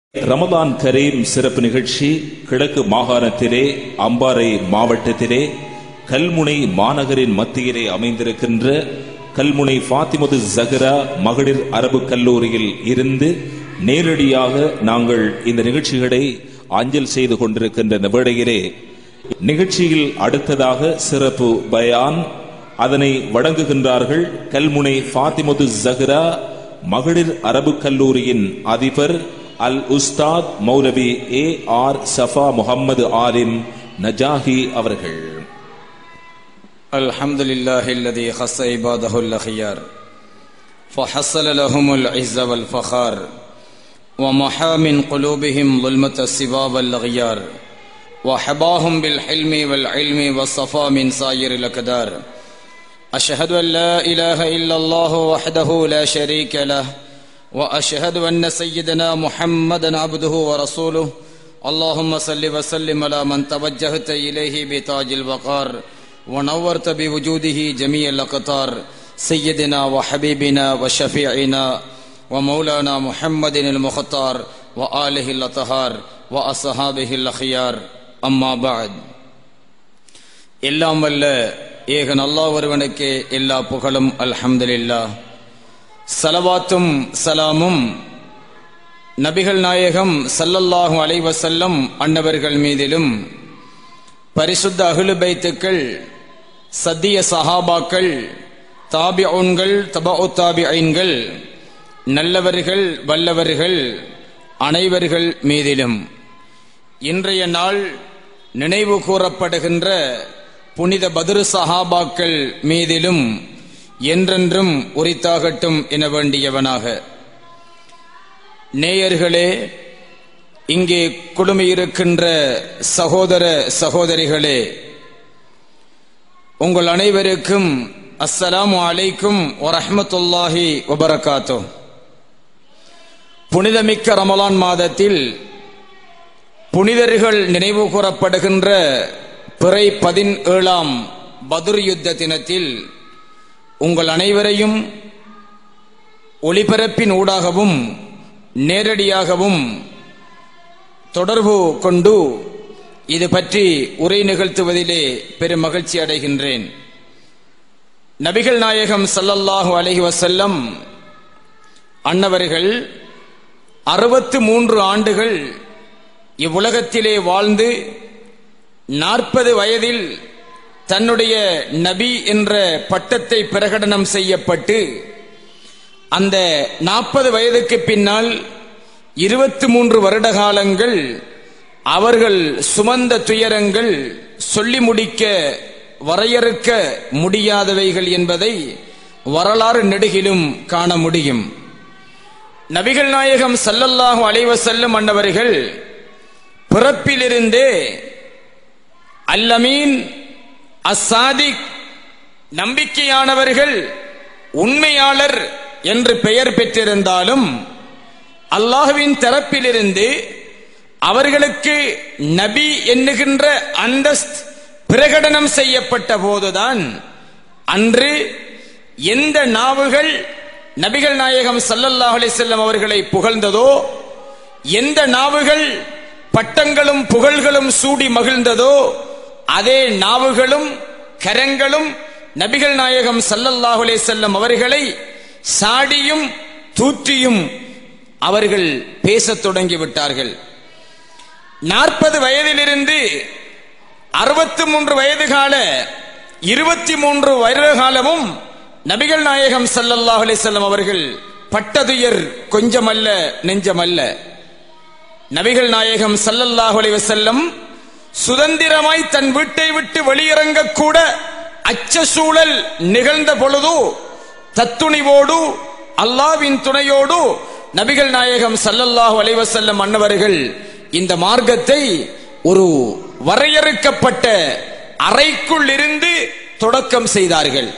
ரமதான் கரீம் சிறப்பு நிகழ்ச்சி கிழக்கு மாகாணத்திலே அம்பாறை மாவட்டத்திலே கல்முனை மாநகரின் மத்தியிலே அமைந்திருக்கின்ற கல்முனை ஃபாத்திமது ஜஹரா மகளிர் அரபு கல்லூரியில் இருந்து நேரடியாக நாங்கள் இந்த நிகழ்ச்சிகளை அஞ்சல் செய்து கொண்டிருக்கின்ற இந்த வேளையிலே நிகழ்ச்சியில் அடுத்ததாக சிறப்பு பயான் அதனை வழங்குகின்றார்கள் கல்முனை ஃபாத்திமது ஜஹரா மகளிர் அரபு கல்லூரியின் அதிபர் அல் உஸ்தாத் மௌலவி ஏ ஆர் சஃபா முகம்மது ஆலிம் நஜாஹி அவர்கள் الحمد لله الذي خص عباده الأخيار فحصل لهم العز والفخار ومحى من قلوبهم ظلمة السبا والأغيار وحباهم بالحلم والعلم والصفا من سائر الأكدار أشهد أن لا إله إلا الله وحده لا شريك له وأشهد أن سيدنا محمدا عبده ورسوله اللهم صل وسلم على من توجهت إليه بتاج الوقار ونورت بوجوده جميع الأقطار سيدنا وحبيبنا وشفيعنا ومولانا محمد المختار وآله الأطهار وأصحابه الأخيار أما بعد எல்லாம் வல்ல ஏகன் அல்லாஹ் ஒருவனுக்கே எல்லா புகழும் அல்ஹம்துலில்லாஹ் சலவாத்தும் சலாமும் நபிகள் நாயகம் சல்லல்லாஹு அலைவசல்லம் அன்னவர்கள் மீதிலும் பரிசுத்த அகுலு பைத்துக்கள் சத்திய சஹாபாக்கள் தாபிஊன்கள் தபு தாபிஐன்கள் நல்லவர்கள் வல்லவர்கள் அனைவர்கள் மீதிலும் இன்றைய நாள் நினைவு கூறப்படுகின்ற புனித பதுரு சஹாபாக்கள் மீதிலும் என்றென்றும் உரித்தாகட்டும் என வேண்டியவனாக நேயர்களே இங்கே குழுமியிருக்கின்ற சகோதர சகோதரிகளே உங்கள் அனைவருக்கும் அஸ்ஸலாமு அலைக்கும் வரஹமத்துல்லாஹி வபரகாத்தோ புனிதமிக்க ரமலான் மாதத்தில் புனிதர்கள் நினைவு கூறப்படுகின்ற பிறை பதினேழாம் பதுர் யுத்த தினத்தில் உங்கள் அனைவரையும் ஒளிபரப்பின் ஊடாகவும் நேரடியாகவும் தொடர்பு கொண்டு இது பற்றி உரை நிகழ்த்துவதிலே பெரும் மகிழ்ச்சி அடைகின்றேன் நபிகள் நாயகம் சல்லல்லாஹு அலஹி வசல்லம் அன்னவர்கள் அறுபத்து மூன்று ஆண்டுகள் இவ்வுலகத்திலே வாழ்ந்து நாற்பது வயதில் தன்னுடைய நபி என்ற பட்டத்தை பிரகடனம் செய்யப்பட்டு அந்த நாற்பது வயதுக்கு பின்னால் இருபத்தி மூன்று வருட காலங்கள் அவர்கள் சுமந்த துயரங்கள் சொல்லி முடிக்க வரையறுக்க முடியாதவைகள் என்பதை வரலாறு நெடுகிலும் காண முடியும் நபிகள் நாயகம் சல்லல்லாஹு அலைவசல்லம் அன்னவர்கள் பிறப்பிலிருந்தே அல்லமீன் அசாதிக் நம்பிக்கையானவர்கள் உண்மையாளர் என்று பெயர் பெற்றிருந்தாலும் அல்லாஹுவின் தரப்பிலிருந்து அவர்களுக்கு நபி எண்ணுகின்ற அந்தஸ்த் பிரகடனம் செய்யப்பட்ட போதுதான் அன்று எந்த நாவுகள் நபிகள் நாயகம் சல்லல்லாஹ் அலிசல்லம் அவர்களை புகழ்ந்ததோ எந்த நாவுகள் பட்டங்களும் புகழ்களும் சூடி மகிழ்ந்ததோ அதே நாவுகளும் கரங்களும் நபிகள் நாயகம் சல்லல்லாஹு செல்லம் அவர்களை சாடியும் தூற்றியும் அவர்கள் பேசத் தொடங்கிவிட்டார்கள் நாற்பது வயதிலிருந்து அறுபத்தி மூன்று வயது கால இருபத்தி மூன்று வருட காலமும் நபிகள் நாயகம் சல்லல்லாஹு செல்லம் அவர்கள் பட்டதுயர் கொஞ்சமல்ல நெஞ்சமல்ல நபிகள் நாயகம் சல்லல்லாஹு அலைஹி செல்லம் சுதந்திரமாய் தன் வீட்டை விட்டு வெளியிறங்க கூட அச்ச சூழல் நிகழ்ந்த பொழுது தத்துணிவோடு அல்லாவின் துணையோடு நபிகள் நாயகம் சல்லல்லாஹு அலைவசல்லம் அன்னவர்கள் இந்த மார்க்கத்தை ஒரு வரையறுக்கப்பட்ட அறைக்குள் இருந்து தொடக்கம் செய்தார்கள்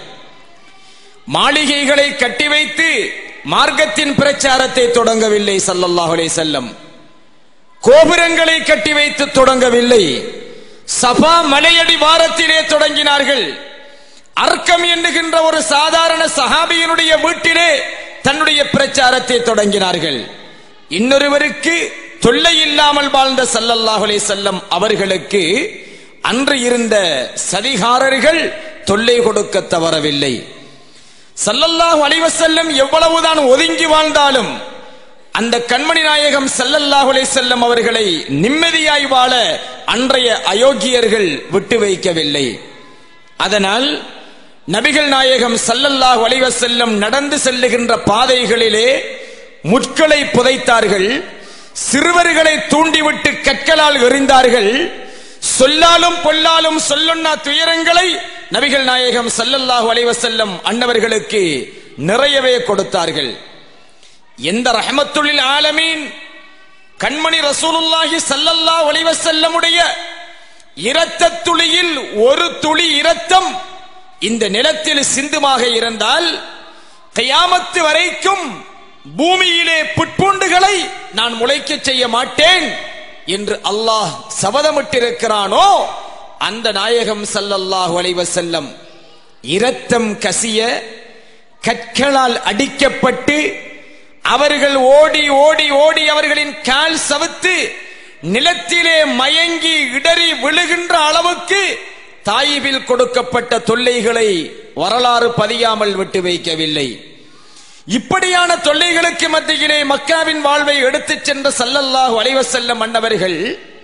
மாளிகைகளை கட்டி வைத்து மார்க்கத்தின் பிரச்சாரத்தை தொடங்கவில்லை சல்லல்லாஹு அலைஹி செல்லம் கோபுரங்களை கட்டி வைத்து தொடங்கவில்லை சபா மலையடி வாரத்திலே தொடங்கினார்கள் அர்க்கம் என்ணுகின்ற ஒரு சாதாரண சஹாபியினுடைய வீட்டிலே தன்னுடைய பிரச்சாரத்தை தொடங்கினார்கள் இன்னொருவருக்கு தொல்லை இல்லாமல் வாழ்ந்த சல்லல்லாஹு அலைஹி வஸல்லம் அவர்களுக்கு அன்று இருந்த சதிகாரர்கள் தொல்லை கொடுக்க தவறவில்லை சல்லல்லாஹு அலைஹி வஸல்லம் எவ்வளவுதான் ஒதுங்கி வாழ்ந்தாலும் அந்த கண்மணி நாயகம் சல்லல்லாஹு அலைஹி வஸல்லம் அவர்களை நிம்மதியாய் வாழ அன்றைய அயோக்கியர்கள் விட்டு வைக்கவில்லை அதனால் நபிகள் நாயகம் சல்லல்லாஹு அலைஹி வஸல்லம் நடந்து செல்லுகின்ற பாதைகளிலே முட்களை புதைத்தார்கள் சிறுவர்களை தூண்டிவிட்டு கற்களால் எறிந்தார்கள் சொல்லாலும் பொல்லாலும் சொல்லுண்ணா துயரங்களை நபிகள் நாயகம் சல்லல்லாஹு அலைஹி வஸல்லம் அன்னவர்களுக்கு நிறையவே கொடுத்தார்கள் எந்த ரஹமத்துல்லில் ஆலமீன் கண்மணி ரசூலுல்லாஹி ஸல்லல்லாஹு அலைஹி வஸல்லமுடைய இரத்த துளியில் ஒரு துளி இரத்தம் இந்த நிலத்தில் சிந்துமாக இருந்தால் கயாமத்து வரைக்கும் பூமியிலே புட்பூண்டுகளை நான் முளைக்க செய்ய மாட்டேன் என்று அல்லாஹ் சபதமிட்டிருக்கிறானோ அந்த நாயகம் ஸல்லல்லாஹு அலைஹி வஸல்லம் இரத்தம் கசிய கற்களால் அடிக்கப்பட்டு அவர்கள் ஓடி ஓடி ஓடி அவர்களின் கால் சவுத்து நிலத்திலே மயங்கி இடறி விழுகின்ற அளவுக்கு தாயிபில் கொடுக்கப்பட்ட தொல்லைகளை வரலாறு பதியாமல் விட்டு வைக்கவில்லை இப்படியான தொல்லைகளுக்கு மத்தியிலே மக்காவின் வாழ்வை எடுத்துச் சென்ற சல்லல்லாஹு அலைஹி வஸல்லம் மன்னவர்கள்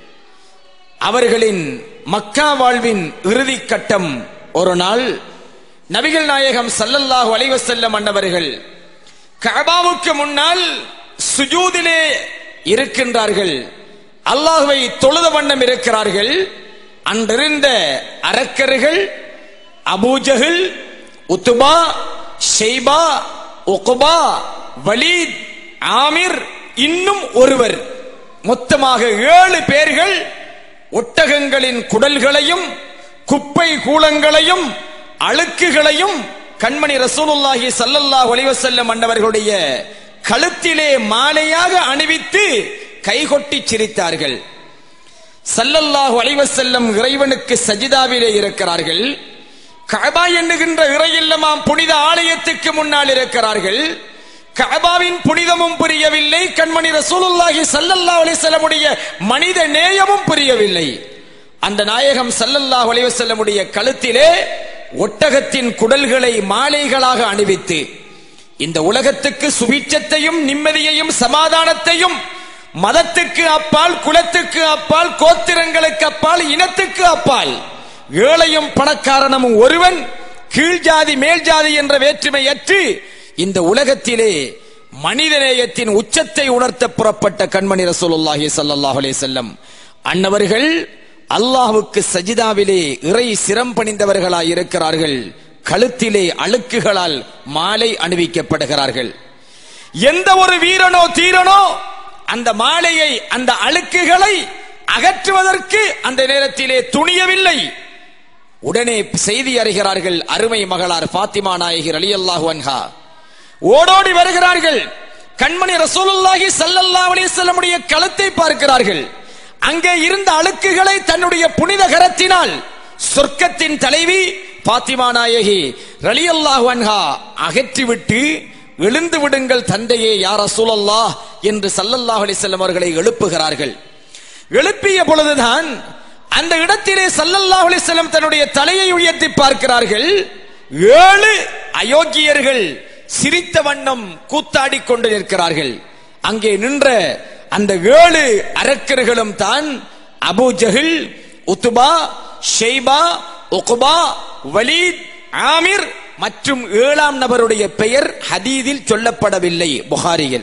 அவர்களின் மக்கா வாழ்வின் இறுதி கட்டம் ஒரு நாள் நபிகள் நாயகம் சல்லல்லாஹு அலைஹி வஸல்லம் மன்னவர்கள் கஅபாவுக்கு முன்னால் சுஜூதிலே இருக்கின்றார்கள் அல்லாஹ்வை தொழுத வண்ணம் இருக்கிறார்கள் அன்றிருந்த அரக்கர்கள் Abu Jahl Utba Shaiba Uqba Walid Amir இன்னும் ஒருவர் மொத்தமாக ஏழு பேர்கள் ஒட்டகங்களின் குடல்களையும் குப்பை கூலங்களையும் அழுக்குகளையும் கண்மணி ரசூலுல்லாஹி ஸல்லல்லாஹு அலைஹி வஸல்லம் அன்னவர்களுடைய கழுத்திலே மாலையாக அணிவித்து கைகொட்டி சிரித்தார்கள் சல்லல்லாஹு அலைஹி வஸல்லம் இறைவனுக்கு சஜிதாவிலே இருக்கிறார்கள் கஅபா என்னுகின்ற இறையில்லமாம் புனித ஆலயத்துக்கு முன்னால் இருக்கிறார்கள் கஅபாவின் புனிதமும் புரியவில்லை கண்மணி ரசூலுல்லாஹி ஸல்லல்லாஹு அலைஹி வஸல்லமுடைய மனித நேயமும் புரியவில்லை அந்த நாயகம் ஸல்லல்லாஹு அலைஹி வஸல்லமுடைய கழுத்திலே ஒட்டகத்தின் குடல்களை மாலைகளாக அணிவித்து இந்த உலகத்துக்கு சுபிட்சத்தையும் நிம்மதியையும் சமாதானத்தையும் மதத்துக்கு அப்பால் குலத்துக்கு அப்பால் கோத்திரங்களுக்கு அப்பால் இனத்துக்கு அப்பால் ஏழையும் பணக்காரனும் ஒருவன் கீழ் ஜாதி மேல் ஜாதி என்ற வேற்றுமை அற்று இந்த உலகத்திலே மனிதநேயத்தின் உச்சத்தை உணர்த்த புறப்பட்ட கண்மணி ரசூலுல்லாஹி ஸல்லல்லாஹு அலைஹி வஸல்லம் அன்னவர்கள் அல்லாஹ்வுக்கு சஜிதாவிலே இறை சிரம் பணிந்தவர்களாய் இருக்கிறார்கள் கழுத்திலே அழுக்குகளால் மாலை அணிவிக்கப்படுகிறார்கள் எந்த ஒரு வீரனோ தீரனோ அந்த மாலையை அந்த அழுக்குகளை அகற்றுவதற்கு அந்த நேரத்திலே துணியவில்லை உடனே செய்தி அறிகிறார்கள் அருமை மகளார் பாத்திமா நாயகி ரலியல்லாஹு அன்ஹா ஓடோடி வருகிறார்கள் கண்மணி ரசூலுல்லாஹி ஸல்லல்லாஹு அலைஹி வஸல்லமுடைய கழுத்தை பார்க்கிறார்கள் அங்கே இருந்த அழுக்குகளை தன்னுடைய புனித கரத்தினால் சொர்க்கத்தின் தலைவி பாத்திமா நாயகி ரலியல்லாஹு அன்ஹா அகற்றிவிட்டு எழுந்து விடுங்கள் தந்தையே யார் ரசூலல்லாஹ் என்று சல்லல்லாஹு அலைஹி வஸல்லம் அவர்களை எழுப்புகிறார்கள் எழுப்பிய பொழுதுதான் அந்த இடத்திலே சல்லல்லாஹு அலைஹி வஸல்லம் தன்னுடைய தலையை உயர்த்தி பார்க்கிறார்கள் ஏழு அயோக்கியர்கள் சிரித்த வண்ணம் கூத்தாடி கொண்டு நிற்கிறார்கள் அங்கே நின்ற அந்த ஏழு அரக்கர்களும் தான் Abu Jahl Utba Shaiba Uqba Walid Amir மற்றும் ஏழாம் நபருடைய பெயர் ஹதீதில் சொல்லப்படவில்லை புகாரியில்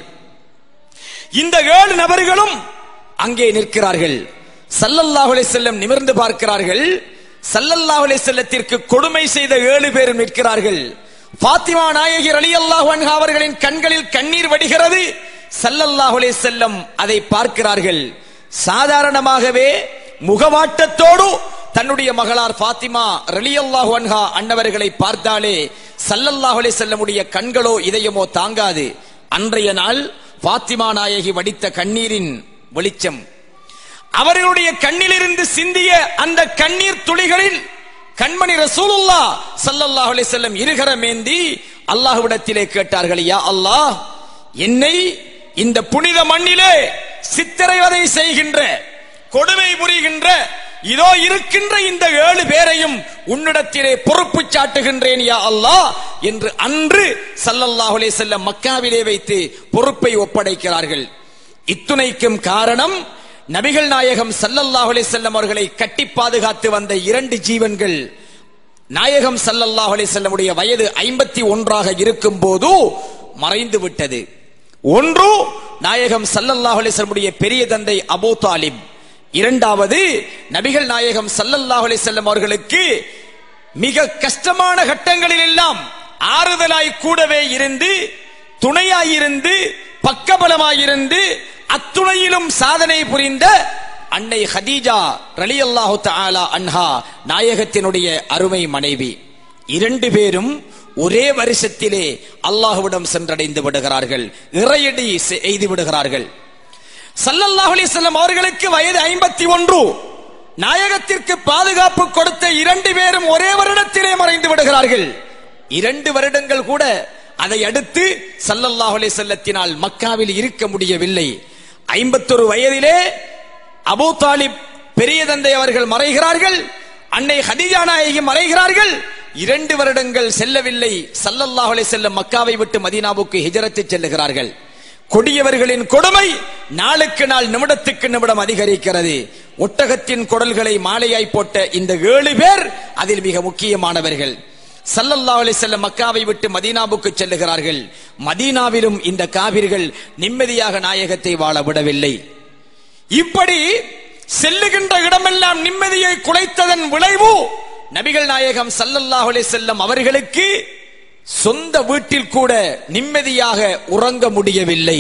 இந்த ஏழு நபர்களும் அங்கே நிற்கிறார்கள் சல்லல்லாஹு அலைஹி வஸல்லம் நிமிர்ந்து பார்க்கிறார்கள் சல்லல்லாஹு அலைஹி வஸல்லத்திற்கு கொடுமை செய்த ஏழு பேரும் நிற்கிறார்கள் பாத்திமா நாயகி ரலியல்லாஹு அன்ஹா அவர்களின் கண்களில் கண்ணீர் வடிகிறது சல்லல்லாஹு அலைஹி வஸல்லம் அதை பார்க்கிறார்கள் சாதாரணமாகவே முகவாட்டத்தோடு தன்னுடைய மகளார் பாத்திமா ரலியல்லாஹு அன்ஹா அன்னவர்களை பார்த்தாலே சல்லல்லாஹு அலைஹி வஸல்லமுடைய கண்களோ இதயமோ தாங்காது அன்றைய நாள் பாத்திமா நாயகி வடித்த கண்ணீரின் வெளிச்சம் அவர்களுடைய கண்ணிலிருந்து சிந்திய அந்த கண்ணீர் துளிகளில் கண்மணி ரசூலுல்லா சல்லல்லாஹு அலைஹி வஸல்லம் இருகரமேந்தி அல்லாஹ்விடத்திலே கேட்டார்கள் யா அல்லாஹ் என்னை இந்த புனித மண்ணிலே சித்திரைவதை செய்கின்ற கொடுமை புரிகின்ற இதோ இருக்கின்ற இந்த ஏழு பேரையும் உன்னிடத்திலே பொறுப்பு சாட்டுகின்றேன் யா அல்லாஹ் என்று அன்று ஸல்லல்லாஹு அலைஹி வஸல்லம் மக்காவிலே வைத்து பொறுப்பை ஒப்படைக்கிறார்கள் இத்துணைக்கும் காரணம் நபிகள் நாயகம் ஸல்லல்லாஹு அலைஹி வஸல்லம் அவர்களை கட்டி பாதுகாத்து வந்த இரண்டு ஜீவன்கள் நாயகம் ஸல்லல்லாஹு அலைஹி வஸல்லமுடைய வயது ஐம்பத்தி ஒன்றாக இருக்கும் போது மறைந்து விட்டது ஒன்று நாயகம் ஸல்லல்லாஹு அலைஹி வஸல்லமுடைய பெரிய தந்தை அபூ தாலிப் இரண்டாவது நபிகள் நாயகம் ஸல்லல்லாஹு அலைஹி வஸல்லம் அவர்களுக்கு மிக கஷ்டமான கட்டங்களில் எல்லாம் ஆறுதலாய் கூடவே இருந்து துணையாயிருந்து பக்கபலமாயிருந்து அத்துணையிலும் சாதனை புரிந்த அன்னை ஹதீஜா ரலியல்லாஹு தஆலா அன்ஹா நாயகத்தினுடைய அருமை மனைவி இரண்டு பேரும் ஒரே வருஷத்திலே அல்லாஹ்விடம் சென்றடைந்து விடுகிறார்கள் இறையடி செய்து விடுகிறார்கள் சல்லல்லாஹு அலைஹி வஸல்லம் அவர்களுக்கு வயது ஐம்பத்தி ஒன்று நாயகத்திற்கு பாதுகாப்பு கொடுத்த இரண்டு பேரும் ஒரே வருடத்திலே மறைந்து விடுகிறார்கள் இரண்டு வருடங்கள் கூட அதை அடுத்து சல்லல்லாஹு அலைஹி வஸல்லத்தினால் மக்காவில் இருக்க முடியவில்லை ஐம்பத்தொரு வயதிலே அபூ தாலிப் பெரிய தந்தை அவர்கள் மறைகிறார்கள் அன்னை ஹதீஜா நாயகி மறைகிறார்கள் இரண்டு வருடங்கள் செல்லவில்லை சல்லல்லாஹு அலைஹி வஸல்லம் மக்காவை விட்டு மதீனாவுக்கு ஹிஜரத்து செல்லுகிறார்கள் கொடியவர்களின் கொடுமை நாளுக்கு நாள் நிமிடத்துக்கு நிமிடம் அதிகரிக்கிறது ஒட்டகத்தின் குடல்களை மாலையாய் போட்ட இந்த ஏழு பேர் அதில் மிக முக்கியமானவர்கள் சல்லல்லாஹு அலைஹி வஸல்லம் மக்காவை விட்டு மதீனாவுக்கு செல்லுகிறார்கள் மதீனாவிலும் இந்த காவிர்கள் நிம்மதியாக நாயகத்தை வாழ விடவில்லை இப்படி செல்லுகின்ற இடமெல்லாம் நிம்மதியை குலைத்ததன் விளைவு நபிகள் நாயகம் சல்லல்லாஹு அலைஹி வஸல்லம் அவர்களுக்கு சொந்த வீட்டில் கூட நிம்மதியாக உறங்க முடியவில்லை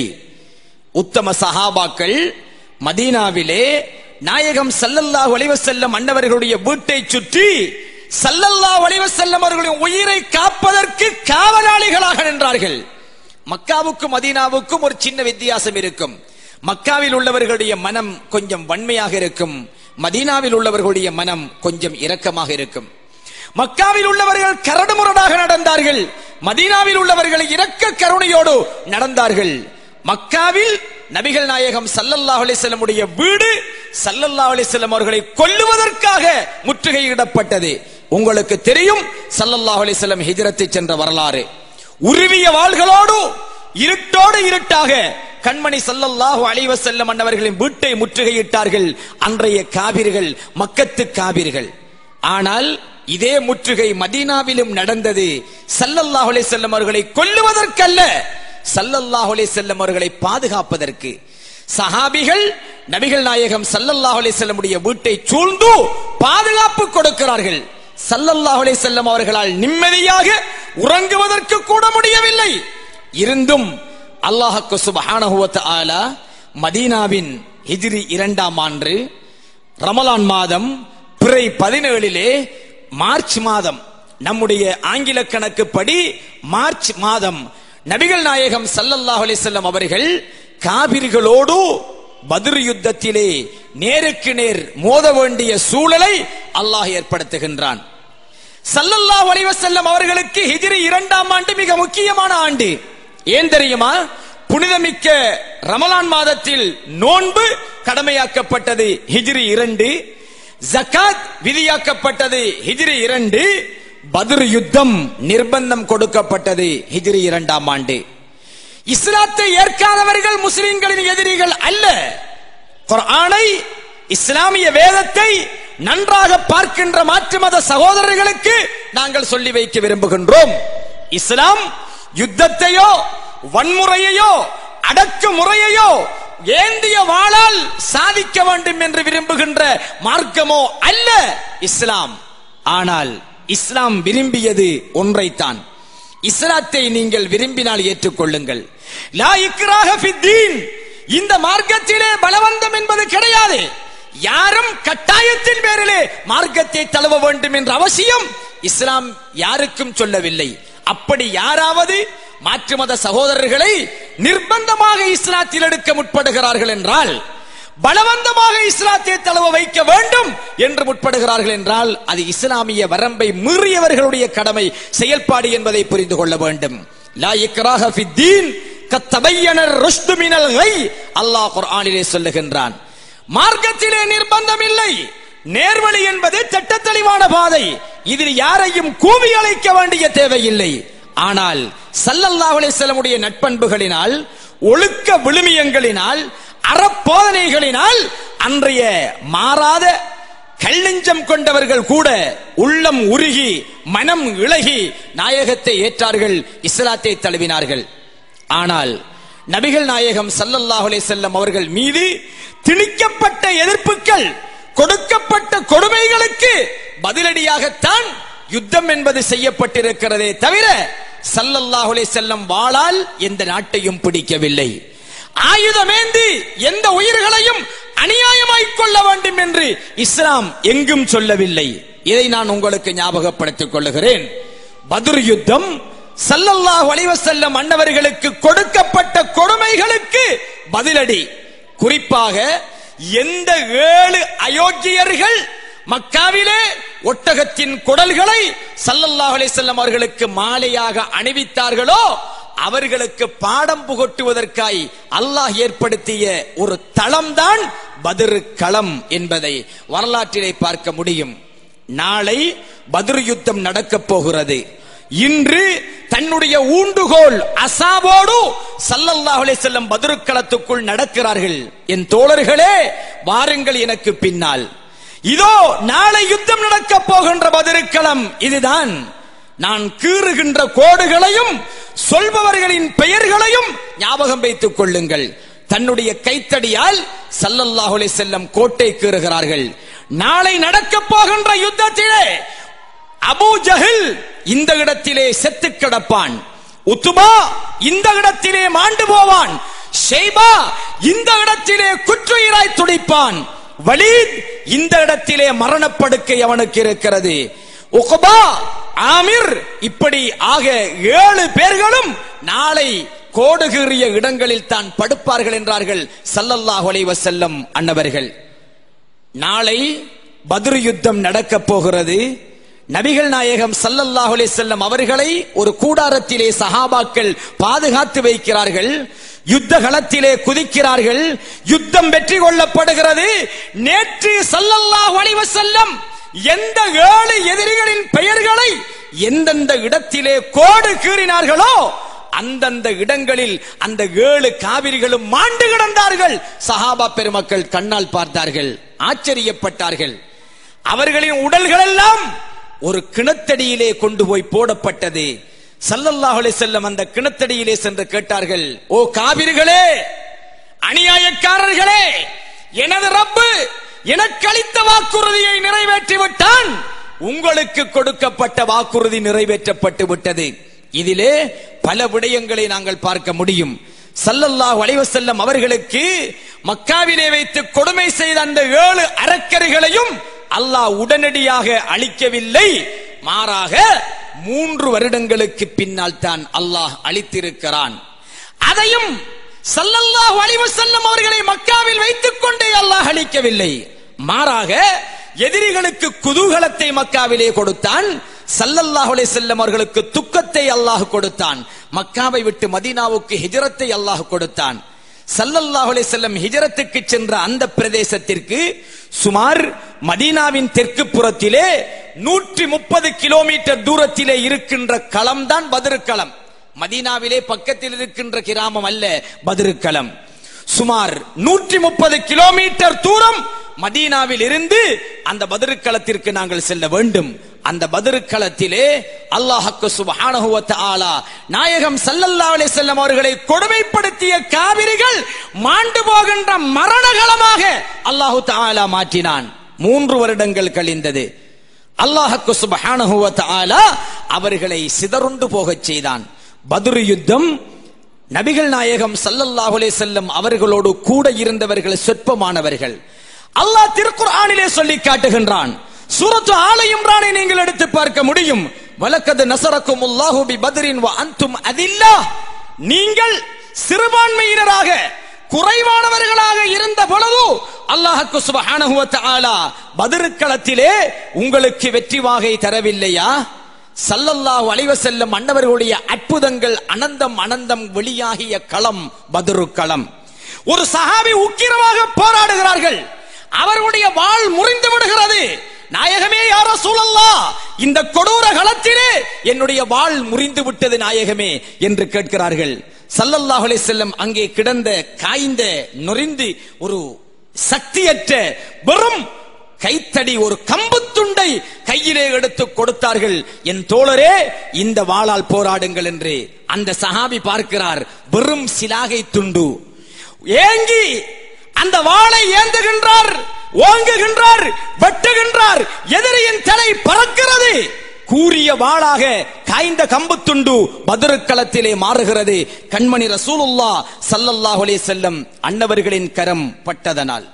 உத்தம சஹாபாக்கள் மதீனாவிலே நாயகம் சல்லல்லாஹு அலைஹி வஸல்லம் அன்னவர்களுடைய வீட்டை சுற்றி சல்லல்லாஹு அலைஹி வஸல்லம் அவர்களின் உயிரை காப்பதற்கு காவலாளிகளாக நின்றார்கள் மக்காவுக்கும் மதீனாவுக்கும் ஒரு சின்ன வித்தியாசம் இருக்கும் மக்காவில் உள்ளவர்களுடைய மனம் கொஞ்சம் வன்மையாக இருக்கும் மதீனாவில் உள்ளவர்களுடைய மனம் கொஞ்சம் இரக்கமாக இருக்கும் மக்காவில் உள்ளவர்கள் கரடுமுரடாக நடந்தார்கள் மதீனாவில் உள்ளவர்கள் இரக்க கருணையோடு நடந்தார்கள் மக்காவில் நபிகள் நாயகம் சல்லல்லாஹு அலைஹி வஸல்லமுடைய வீடு சல்லல்லாஹு அலைஹி வஸல்லம் அவர்களை கொல்லுவதற்காக முற்றுகையிடப்பட்டது உங்களுக்கு தெரியும் சல்லல்லாஹு அலைஹி வஸல்லம் ஹிஜ்ரத்தை சென்ற வரலாறு உருவிய வாள்களோடு இருட்டோடு இருட்டாக கண்மணி சல்லல்லாஹு அலைஹி வஸல்லம் அன்னவர்களின் வீட்டை முற்றுகையிட்டார்கள் அன்றைய காபிர்கள் மக்கத்து காபிர்கள் ஆனால் இதே முற்றுகை மதீனாவிலும் நடந்தது சல்லல்லாஹு அலைஹி வஸல்லம் அவர்களை கொல்லுவதற்கல்ல சல்லல்லாஹு அலைஹி வஸல்லம் அவர்களை பாதுகாப்பதற்கு சஹாபிகள் நபிகள் நாயகம் சல்லல்லாஹு அலைஹி வஸல்லமுடைய வீட்டை சூழ்ந்து பாதுகாப்பு கொடுக்கிறார்கள் சல்லல்லாஹு அலைஹி வஸல்லம் அவர்களால் நிம்மதியாக உறங்குவதற்கு கூட முடியவில்லை இருந்தும் அல்லாஹ்க்கு சுப்ஹானஹு வ தஆலா மதீனாவின் ஹிஜ்ரி இரண்டாம் ஆண்டு ரமலான் மாதம் பிறை பதினேழிலே மார்ச் மாதம் நம்முடைய ஆங்கில கணக்குப்படி மார்ச் மாதம் நபிகள் நாயகம் சல்லல்லாஹு அலைஹி வஸல்லம் அவர்கள் காபிர்களோடு பத்ர் யுத்தத்திலே நேருக்கு நேர் மோத வேண்டிய சூழலை அல்லாஹ் ஏற்படுத்துகின்றான் சல்லல்லாஹு அலைஹி வஸல்லம் அவர்களுக்கு ஹிஜ்ரி இரண்டாம் ஆண்டு மிக முக்கியமான ஆண்டு ஏன் தெரியுமா புனிதமிக்க ரமலான் மாதத்தில் நோன்பு கடமையாக்கப்பட்டது ஹிஜ்ரி இரண்டு ஜகாத் விதியாக்கப்பட்டது ஹிஜ்ரி இரண்டு பத்ர் யுத்தம் நிர்பந்தம் கொடுக்கப்பட்டது ஹிஜ்ரி இரண்டாம் ஆண்டு இஸ்லாத்தை ஏற்காதவர்கள் முஸ்லிம்களின் எதிரிகள் அல்ல குர்ஆனை இஸ்லாமிய வேதத்தை நன்றாக பார்க்கின்ற மாற்று மத சகோதரர்களுக்கு நாங்கள் சொல்லி வைக்க விரும்புகின்றோம் இஸ்லாம் யுத்தத்தையோ வன்முறையையோ அடக்கு முறையையோ ஏந்திய வாளால் சாதிக்க வேண்டும் என்று விரும்புகின்ற மார்க்கமோ அல்ல இஸ்லாம் ஆனால் இஸ்லாம் விரும்பியது ஒன்றைத்தான் இஸ்லாத்தை நீங்கள் விரும்பினால் ஏற்றுக்கொள்ளுங்கள் லா இக்ராஹ ஃபித்தீன் இந்த மார்க்கத்திலே பலவந்தம் என்பது கிடையாது யாரும் கட்டாயத்தின் பேரிலே மார்க்கத்தை தழுவ வேண்டும் என்ற அவசியம் இஸ்லாம் யாருக்கும் சொல்லவில்லை அப்படி யாராவது மாற்று மத சகோதரர்களை நிர்பந்தமாக இஸ்லாத்தில் எடுக்க முற்படுகிறார்கள் என்றால் பலவந்தமாக இஸ்லாத்தை தழுவ வைக்க வேண்டும் என்று முற்படுகிறார்கள் என்றால் அது இஸ்லாமிய வரம்பை மீறியவர்களுடைய கடமை செயல்பாடு என்பதை புரிந்து கொள்ள வேண்டும் லா இக்ராஹ ஃபித்தீன் கத்தபையனர் ருஷ்து மினல் கை அல்லாஹ் குர்ஆனிலே சொல்லுகின்றான் மார்க்கத்திலே நிர்பந்தம் இல்லை நேர்வழி என்பது திட்டத்தெளிவான பாதை இதில் யாரையும் கூவி அழைக்க வேண்டிய தேவையில்லை ஆனால் சல்லல்லாஹு அலைஹி வஸல்லமுடைய நட்பண்புகளினால் ஒழுக்க விழுமியங்களினால் அறப்போதனைகளினால் அன்றைய மாறாத கல்லெஞ்சம் கொண்டவர்கள் கூட உள்ளம் உருகி மனம் இளகி நாயகத்தை ஏற்றார்கள் இஸ்லாத்தை தழுவினார்கள் ஆனால் நபிகள் நாயகம் சல்லல்லாஹு அலைஹி வஸல்லம் அவர்கள் மீது திணிக்கப்பட்ட எதிர்ப்புகள் கொடுக்கப்பட்ட கொடுமைகளுக்கு பதிலடியாகத்தான் யுத்தம் என்பது செய்யப்பட்டிருக்கிறதே தவிர சல்லல்லாஹு அலைஹி வஸல்லம் வாளால் எந்த நாட்டையும் பிடிக்கவில்லை ஆயுதமேந்தி எந்த உயிர்களையும் அநியாயமாய் கொள்ள வேண்டும் என்று இஸ்லாம் எங்கும் சொல்லவில்லை இதை நான் உங்களுக்கு ஞாபகப்படுத்திக் கொள்ளுகிறேன் பதுர் யுத்தம் சல்லல்லாஹு அலைஹி வஸல்லம் அன்னவர்களுக்கு கொடுக்கப்பட்ட கொடுமைகளுக்கு பதிலடி குறிப்பாக எந்த ஏழு அயோக்கியர்கள் மக்காவிலே ஒட்டகத்தின் குடல்களை சல்லல்லாஹு அலைஹி வஸல்லம் அவர்களுக்கு மாலையாக அணிவித்தார்களோ அவர்களுக்கு பாடம் புகட்டுவதற்காய் அல்லாஹ் ஏற்படுத்திய ஒரு தளம்தான் பத்ரு களம் என்பதை வரலாற்றிலே பார்க்க முடியும் நாளை பத்ரு யுத்தம் நடக்கப் போகிறது இன்று தன்னுடைய ஊண்டுகோல் அசாவோடு சல்லல்லாஹு அலைஹி வஸல்லம் பத்ரு களத்துக்குள் நடக்கிறார்கள் என் தோழர்களே வாருங்கள் எனக்கு பின்னால் இதோ நாளை யுத்தம் நடக்கப் போகின்ற பதிருக்களம் இதுதான் நான் கீறுகின்ற கோடுகளையும் சொல்பவர்களின் பெயர்களையும் ஞாபகம் வைத்துக் கொள்ளுங்கள் தன்னுடைய கைத்தடியால் சல்லல்லாஹு அலைஹி வஸல்லம் கோட்டை கீறுகிறார்கள் நாளை நடக்கப் போகின்ற யுத்தத்திலே அபூ ஜஹில் இந்த இடத்திலே செத்து கிடப்பான் உத்துபா இந்த இடத்திலே மாண்டு போவான் ஷெய்பா இந்த இடத்திலே குற்றுயிராய் துடிப்பான் வலீத் இந்த இடத்திலே மரணப்படுக்கை அவனுக்கு இருக்கிறது உக்பா ஆமிர் இப்படி ஆக ஏழு பேர்களும் நாளை கோடுகீறிய இடங்களில் தான் படுப்பார்கள் என்றார்கள் சல்லல்லாஹு அலைஹி வஸல்லம் அன்னவர்கள் நாளை பத்ரு யுத்தம் நடக்கப் போகிறது நபிகள் நாயகம் சல்லல்லாஹு அலைஹி வஸல்லம் அவர்களை ஒரு கூடாரத்திலே சஹாபாக்கள் பாதுகாத்து வைக்கிறார்கள் யுத்த களத்திலே குதிக்கிறார்கள் யுத்தம் வெற்றி கொள்ளப்படுகிறது நேற்று சல்லல்லாஹு அலைஹி வஸல்லம் எந்த ஏழு எதிரிகளின் பெயர்களை எந்தெந்த இடத்திலே கோடு கீறினார்களோ அந்தந்த இடங்களில் அந்த ஏழு காவிரிகளும் மாண்டு கிடந்தார்கள் சஹாபா பெருமக்கள் கண்ணால் பார்த்தார்கள் ஆச்சரியப்பட்டார்கள் அவர்களின் உடல்கள் எல்லாம் ஒரு கிணத்தடியிலே கொண்டு போய் போடப்பட்டது சல்லல்லாஹு அலைஹி வஸல்லம் அந்த கிணத்தடியிலே சென்று கேட்டார்கள் ஓ காவிரிகளே அநியாயக்காரர்களே எனது ரப்பு எனக்கு அளித்த வாக்குறுதியை நிறைவேற்றி விட்டான் உங்களுக்கு கொடுக்கப்பட்ட வாக்குறுதி நிறைவேற்றப்பட்டு விட்டது இதிலே பல விடயங்களை நாங்கள் பார்க்க முடியும் சல்லல்லாஹு அலைஹி வஸல்லம் அவர்களுக்கு மக்காவிலே வைத்து கொடுமை செய்த அந்த ஏழு அரக்கர்களையும் அல்லாஹ் உடனடியாக அளிக்கவில்லை மாறாக மூன்று வருடங்களுக்கு பின்னால் தான் அல்லாஹ் அளித்திருக்கிறான் அதையும் சல்லல்லாஹு அலைஹி வஸல்லம் அவர்களை மக்காவில் வைத்துக் கொண்டே அல்லாஹ் அளிக்கவில்லை மாறாக எதிரிகளுக்கு குதூகலத்தை மக்காவிலே கொடுத்தான் சல்லல்லாஹு அலைஹி வஸல்லம் அவர்களுக்கு துக்கத்தை அல்லாஹ் கொடுத்தான் மக்காவை விட்டு மதீனாவுக்கு ஹிஜரத்தை அல்லாஹ் கொடுத்தான் சல்லல்லாஹு அலைஹி வஸல்லம் ஹிஜரத்துக்கு சென்ற அந்த பிரதேசத்திற்கு சுமார் மதீனாவின் தெற்கு புறத்திலே நூற்றி முப்பது கிலோமீட்டர் தூரத்திலே இருக்கின்ற களம்தான் பதிருக்களம் மதீனாவிலே பக்கத்தில் இருக்கின்ற கிராமம் அல்ல பதிருக்களம் சுமார் நூற்றி முப்பது கிலோமீட்டர் தூரம் மதீனாவில் இருந்து அந்த பதிருக்களத்திற்கு நாங்கள் செல்ல வேண்டும் அந்த பதிருக்களத்திலே அல்லாஹ்க்கு சுப்ஹானஹு வ தஆலா நாயகம் ஸல்லல்லாஹு அலைஹி வஸல்லம் அவர்களை கொடுமைப்படுத்திய காவிரிகள் மாண்டு போகின்ற மரணகளமாக அல்லாஹு தஆலா மாற்றினான் மூன்று வருடங்கள் கழிந்தது அல்லாஹ்க்கு சுப்ஹானஹு வ தஆலா அவர்களை சிதறுண்டு போகச் செய்தான் பத்ரு யுத்தம் நபிகள் நாயகம் ஸல்லல்லாஹு அலைஹி வஸல்லம் அவர்களோடு கூட இருந்தவர்கள் சொற்பமானவர்கள் அல்லாஹ் திருக்குர்ஆனிலே சொல்லி காட்டுகின்றான் சூரத்து ஆல இம்ரானை நீங்கள் எடுத்து பார்க்க முடியும் வலக்கது நசரக்கும் அல்லாஹு பி பத்ரின் வ அன்தும் அதில்லா நீங்கள் சிறுபான்மையினராக குறைவானவர்களாக இருந்த பொழுது அல்லாஹ்க்கு சுப்ஹானஹு வ தஆலா பத்ருக்களத்திலே உங்களுக்கு வெற்றி வாகை தரவில்லையா சல்லல்லாஹு அலைஹி செல்லம் அன்னவர்களுடைய அற்புதங்கள் அனந்தம் அனந்தம் வெளியாகிய களம் பத்ரு களம் ஒரு சஹாபி உக்கிரமாக போராடுகிறார்கள் அவர்களுடைய வாள் முறிந்து விடுகிறது நாயகமே யார சூழல்லா இந்த கொடூர களத்திலே என்னுடைய வாள் முறிந்து விட்டது நாயகமே என்று கேட்கிறார்கள் சல்லல்லாஹு அலைஹி செல்லம் அங்கே கிடந்த காய்ந்த நொறிந்து ஒரு சக்தியற்ற வெறும் கைத்தடி ஒரு கம்பு துண்டை கையிலே எடுத்து கொடுத்தார்கள் என் தோழரே இந்த வாளால் போராடுங்கள் என்று அந்த சஹாபி பார்க்கிறார் வெறும் சிலாகை துண்டு ஏங்கி அந்த வாளை ஏந்துகின்றார் ஓங்குகின்றார் வெட்டுகின்றார் எதிரியின் தலை பறக்கிறது கூறிய வாளாக காய்ந்த கம்பு துண்டு பதுருக்களத்திலே மாறுகிறது கண்மணி ரசூலுல்லா சல்லல்லாஹு அலைஹி செல்லம் அன்னவர்களின் கரம் பட்டதனால்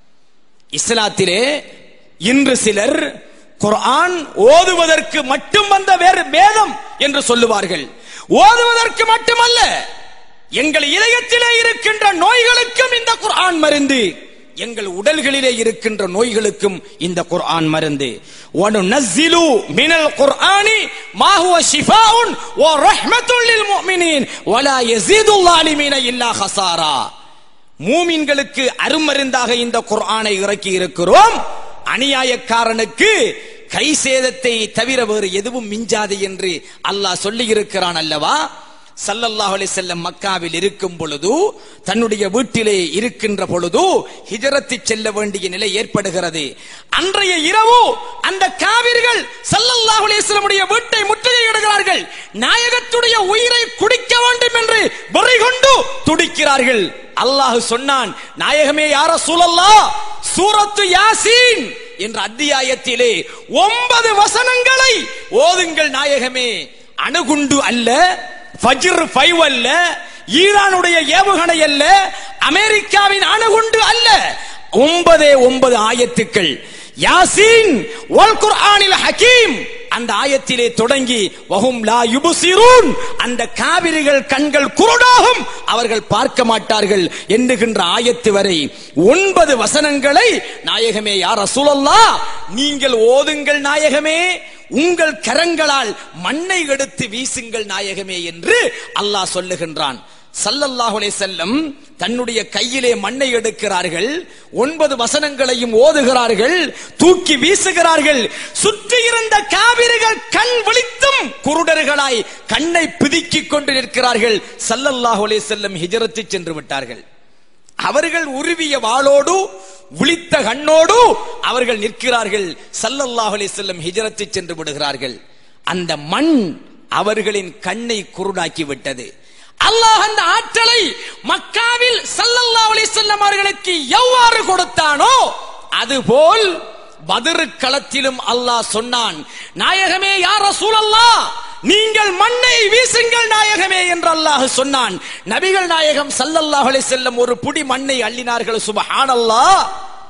இஸ்லாத்திலே இன்று சிலர் குர்ஆன் ஓதுவதற்கு மட்டும் வந்த வேறு வேதம் என்று சொல்லுவார்கள் ஓதுவதற்கு மட்டுமல்ல எங்கள் இதயத்திலே இருக்கின்ற நோய்களுக்கும் இந்த குர்ஆன் மருந்து எங்கள் உடல்களிலே இருக்கின்ற நோய்களுக்கும் இந்த குர்ஆன் மருந்து وَنُنَزِّلُ مِنَ الْقُرْآنِ مَا هُوَ شِفَاءٌ وَرَحْمَةٌ لِلْمُؤْمِنِينَ وَلَا يَزِيدُ الظَّالِمِينَ إِلَّا خَسَارًا மூமின்களுக்கு அருமருந்தாக இந்த குர்ஆனை இறக்கி இருக்கிறோம் அநியாயக்காரனுக்கு கை சேதத்தை தவிர வேறு எதுவும் மிஞ்சாது என்று அல்லாஹ் சொல்லி இருக்கிறான் அல்லவா சல்லல்லாஹு அலைஹி செல்லம் மக்காவில் இருக்கும் பொழுது தன்னுடைய வீட்டிலே இருக்கின்ற பொழுது ஹிஜரத்து செல்ல வேண்டிய நிலை ஏற்படுகிறது அன்றைய இரவு அந்த காவிர்கள் சல்லல்லாஹு அலைஹி வஸல்லமுடைய வீட்டை முற்றுகையிடுகிறார்கள் நாயகத்துடைய உயிரை குடிக்க வேண்டும் என்று வெறி கொண்டு துடிக்கிறார்கள் அல்லாஹ் சொன்னான் நாயகமே யார சூழல்லா சூரத்து யாசீன் என்ற அத்தியாயத்திலே ஒன்பது வசனங்களை ஓதுங்கள் நாயகமே அணுகுண்டு அல்ல ஃபஜ்ர் ஃபைவ் அல்ல ஈரானுடைய ஏவுகணை அல்ல அமெரிக்காவின் அணுகுண்டு அல்ல ஒன்பதே ஒன்பது ஆயத்துக்கள் யாசீன் வல் குர்ஆனில் ஹகீம் அந்த ஆயத்திலே தொடங்கி வஹும் லா யுபுசிரூன் அந்த காவிரிகள் கண்கள் குருடாகும் அவர்கள் பார்க்க மாட்டார்கள் என்ணுகின்ற ஆயத்து வரை ஒன்பது வசனங்களை நாயகமே யார் ரசூலல்லா நீங்கள் ஓதுங்கள் நாயகமே உங்கள் கரங்களால் மண்ணை எடுத்து வீசுங்கள் நாயகமே என்று அல்லாஹ் சொல்லுகின்றான் சல்லல்லாஹு அலைஹி செல்லம் தன்னுடைய கையிலே மண்ணை எடுக்கிறார்கள் ஒன்பது வசனங்களையும் ஓதுகிறார்கள் தூக்கி வீசுகிறார்கள் சுற்றி இருந்த காவிரிகள் கண் விழித்தும் குருடர்களாய் கண்ணை பிதுக்கிக் கொண்டு நிற்கிறார்கள் சல்லல்லாஹு அலைஹி செல்லம் ஹிஜரத்து சென்று விட்டார்கள் அவர்கள் உருவிய வாளோடு விழித்த கண்ணோடு அவர்கள் நிற்கிறார்கள் சல்லல்லாஹு அலைஹி செல்லம் ஹிஜரத்து சென்று விடுகிறார்கள் அந்த மண் அவர்களின் கண்ணை குருடாக்கி விட்டது அல்லாஹ் அந்த ஆற்றலை மக்காவில் சல்லல்லாஹு அலைஹி வஸல்லம் அவர்களுக்கு எவ்வாறு கொடுத்தானோ அதுபோல் பத்ர் களத்திலும் அல்லாஹ் சொன்னான் நாயகமே யார் ரசூலல்லாஹ் நீங்கள் மண்ணை வீசுங்கள் நாயகமே என்று அல்லாஹ் சொன்னான் நபிகள் நாயகம் சல்லல்லாஹு அலைஹி வஸல்லம் ஒரு புடி மண்ணை அள்ளினார்கள் சுபஹானல்லாஹ்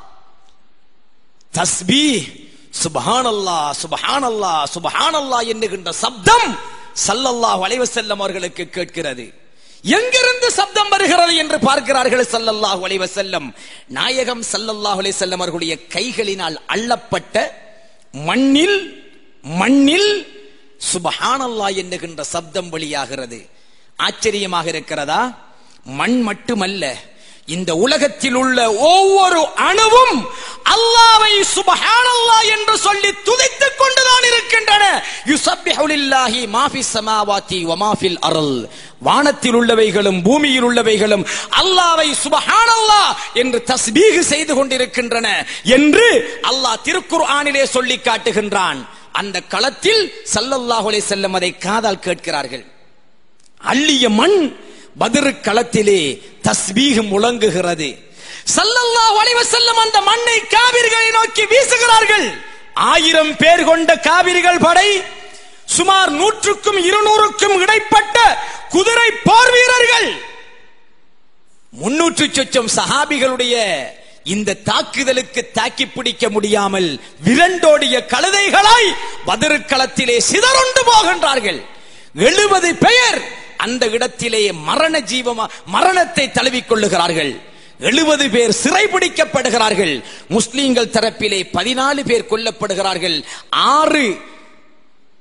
தஸ்பீ சுபஹானல்லாஹ் சுபஹானல்லாஹ் சுபஹானல்லாஹ் என்கின்ற சப்தம் சல்லல்லாஹு அலைஹி வஸல்லம் அவர்களுக்கு கேட்கிறது எங்கிருந்து சப்தம் வருகிறது என்று பார்க்கிறார்கள் சல்லல்லாஹு அலைஹி வஸல்லம் நாயகம் சல்லல்லாஹு அலைஹி வஸல்லம் அவர்களுடைய கைகளினால் அள்ளப்பட்ட மண்ணில் மண்ணில் சுபஹானல்லாஹ் என்கின்ற சப்தம் வெளியாகிறது ஆச்சரியமாக இருக்கிறதா மண் மட்டுமல்ல இந்த உலகத்தில் உள்ள ஒவ்வொரு அணுவும் அல்லாவை சுபஹானல்லாஹ் என்று சொல்லி துதித்துக் கொண்டுதான் இருக்கின்றன யுஸப்பிஹு லில்லாஹி மா ஃபிஸ் ஸமாவாதி வ மா ஃபில் அர்ல் வானத்தில் உள்ளவைகளும் பூமியில் உள்ளவைகளும் அல்லாவை சுபஹானல்லாஹ் என்று தஸ்பீஹ் செய்து கொண்டிருக்கின்றன என்று அல்லாஹ் திருக்குர்ஆனிலே சொல்லி காட்டுகின்றான் அந்த களத்தில் சல்லல்லாஹு அலைஹி வஸல்லம் அதை காதால் கேட்கிறார்கள் அள்ளிய மண் பதிரு களத்திலே தஸ்பீக முழங்குகிறது சல்லல்லாஹு அலைஹி வஸல்லம் அந்த மண்ணை காவிர்களை நோக்கி வீசுகிறார்கள் ஆயிரம் பேர் கொண்ட காவிரிகள் படை சுமார் நூற்றுக்கும் இருநூறுக்கும் இடைப்பட்ட குதிரை போர் வீரர்கள் முன்னூற்று சொச்சம் சஹாபிகளுடைய இந்த தாக்குதலுக்கு தாக்கி பிடிக்க முடியாமல் விரண்டோடிய கழுதைகளாய் பதிருக்களத்திலே சிதறுண்டு போகின்றார்கள் எழுபது பெயர் அந்த இடத்திலே மரண ஜீவமா மரணத்தை தழுவிக் கொள்ளுகிறார்கள் எழுபது பேர் சிறைபிடிக்கப்படுகிறார்கள் முஸ்லிம்கள் தரப்பிலே பதினாலு பேர் கொல்லப்படுகிறார்கள் ஆறு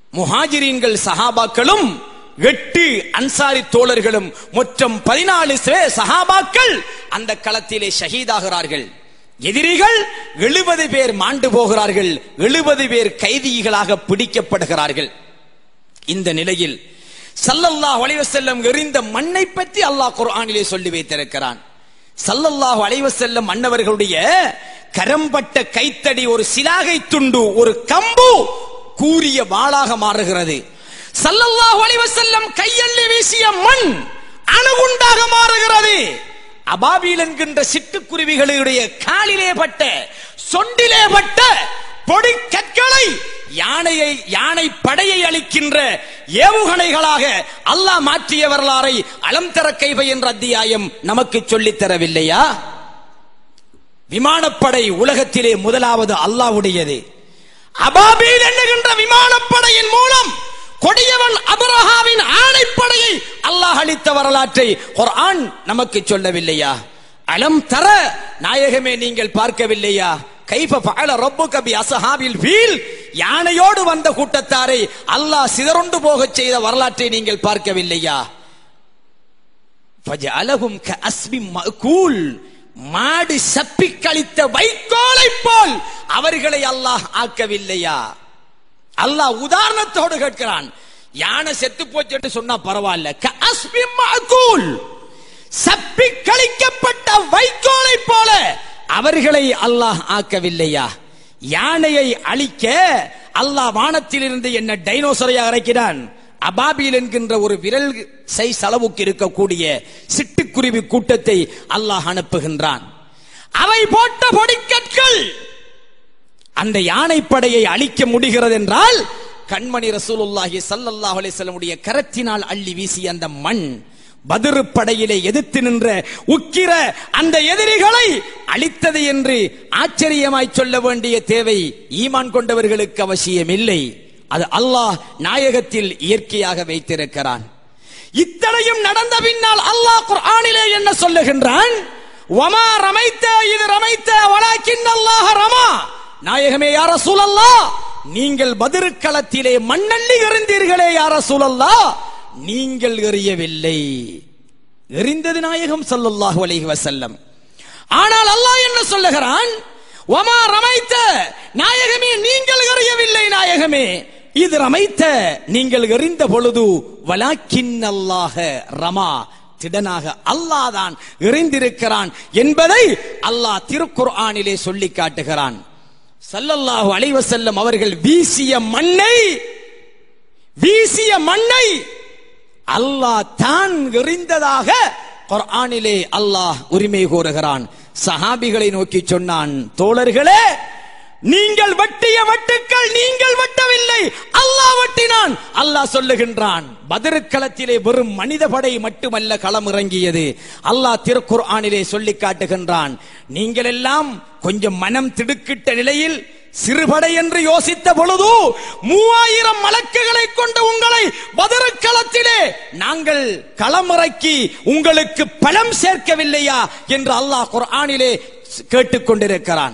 முஹாஜிரீன்கள் சஹாபாக்களும் எட்டு அன்சாரி தோழர்களும் மொத்தம் பதினாலு சஹாபாக்கள் அந்த களத்திலே ஷஹீதாகிறார்கள் எதிரிகள் எழுபது பேர் மாண்டு போகிறார்கள் எழுபது பேர் கைதிகளாக பிடிக்கப்படுகிறார்கள் இந்த நிலையில் சல்லல்லாஹு அலைஹி வஸல்லம் எறிந்த மண்ணை பற்றி அல்லாஹ் குர்ஆனிலே சொல்லி வைத்திருக்கிறான் சல்லல்லாஹு அலைஹி வஸல்லம் மன்னவர்களுடைய கரம்பட்ட கைத்தடி ஒரு சிலாகை துண்டு ஒரு கம்பு கூரிய வாளாக மாறுகிறது சல்லல்லாஹு அலைஹி வஸல்லம் கையள்ளி வீசிய மண் அணுகுண்டாக மாறுகிறது அபாபீல் என்கின்ற சிட்டுக்குருவிகளுடைய காலிலே பட்ட சொண்டிலே பட்ட பொடி கற்களை யானையை யானை படையை அளிக்கின்ற ஏவுகணைகளாக அல்லாஹ் மாற்றிய வரலாறை அலம் தர கைவை என்ற அத்தியாயம் நமக்கு சொல்லித் தரவில்லையா விமானப்படை உலகத்திலே முதலாவது அல்லாஹ்வுடையது அபாபீல் என்கின்ற விமானப்படையின் மூலம் கொடியவன் அபரஹாவின் ஆணைப்படையை அல்லாஹ் அளித்த வரலாற்றை குர்ஆன் நமக்கு சொல்லவில்லையா அலம் தர நாயகமே நீங்கள் பார்க்கவில்லையா கைஃப ஃபஅல ரப்புக பி அஸ்ஹாபில் ஃபீல் யானையோடு வந்த கூட்டத்தாரை அல்லாஹ் சிதறுண்டு போகச் செய்த வரலாற்றை நீங்கள் பார்க்கவில்லையா ஃபஜஅலஹும் கஅஸ்பிம் மஅகூல் மாடு சப்பி கழித்த வைக்கோலை போல் அவர்களை அல்லாஹ் ஆக்கவில்லையா அல்லாஹ் உதாரணத்தோடு கேட்கிறான் யானை செத்து போச்சு என்று சொன்னா பரவாயில்ல கஅஸ்பிம் மஅகூல் சப்பி கழிக்கப்பட்ட வைக்கோலை போல அவர்களை அல்லாஹ் ஆக்கவில்லையா யானையை அழிக்க அல்லாஹ் வானத்திலிருந்து என்ன டைனோசரையா இறக்கிறான் அபாபில் என்கின்ற ஒரு விரல் சைஸ் அளவுக்கு இருக்கக்கூடிய சிட்டுக்குருவி கூட்டத்தை அல்லாஹ் அனுப்புகின்றான் அவை போட்ட பொடிக்கற்கள் அந்த யானைப்படையை அழிக்க முடிகிறது என்றால் கண்மணி ரசூலுல்லாஹி ஸல்லல்லாஹு அலைஹி வஸல்லமுடைய கரத்தினால் அள்ளி வீசிய அந்த மண் பதிரு படையிலே எதிர்த்து நின்ற உக்கிர அந்த எதிரிகளை அழித்தது என்று ஆச்சரியமாய் சொல்ல வேண்டிய தேவை ஈமான் கொண்டவர்களுக்கு அவசியம் இல்லை அது அல்லாஹ் நாயகத்தில் இயற்கையாக வைத்திருக்கிறான் இத்தனையும் நடந்த பின்னால் அல்லாஹ் குர்ஆனிலே என்ன சொல்லுகின்றான் வமா ரமைத்த இது ரமைத்த வலாக்கின் அல்லாஹ் ரமா நாயகமே யார சூழல்லா நீங்கள் பதிருக்களத்திலே மண்ணள்ளி எறிந்தீர்களே யார சூழல்லா நீங்கள் எறியவில்லை எறிந்தது நாயகம் ஸல்லல்லாஹு அலைஹி வஸல்லம் ஆனால் அல்லாஹ் என்ன சொல்லுகிறான் வமா ரமைத்த நாயகமே நீங்கள் எறியவில்லை நாயகமே இது ரமைத்த நீங்கள் எறிந்த பொழுது வலாக்கின் அல்லாஹ ரமா திடனாக அல்லாஹ் தான் எறிந்திருக்கிறான் என்பதை அல்லாஹ் திருக்குர்ஆனிலே சொல்லி காட்டுகிறான் சல்லல்லாஹு அலைஹி வஸல்லம் அவர்கள் வீசிய மண்ணை வீசிய மண்ணை அல்லாஹ் தான் எறிந்ததாக குர்ஆனிலே அல்லாஹ் உரிமை கோருகிறான் சஹாபிகளை நோக்கி சொன்னான் தோழர்களே நீங்கள் வெட்டிய வெட்டுக்கள் நீங்கள் வெட்டவில்லை அல்லாஹ் வெட்டினான் அல்லாஹ் சொல்லுகின்றான் பதிருக்களத்திலே வெறும் மனித படை மட்டுமல்ல களம் இறங்கியது அல்லாஹ் திருக்குர்ஆனிலே சொல்லி காட்டுகின்றான் நீங்கள் எல்லாம் கொஞ்சம் மனம் திடுக்கிட்ட நிலையில் சிறுபடை என்று யோசித்த பொழுது மூவாயிரம் மலக்குகளை கொண்டு உங்களை பதிருக்களத்திலே நாங்கள் களமிறக்கி உங்களுக்கு பலம் சேர்க்கவில்லையா என்று அல்லாஹ் குர்ஆனிலே கேட்டுக்கொண்டிருக்கிறான்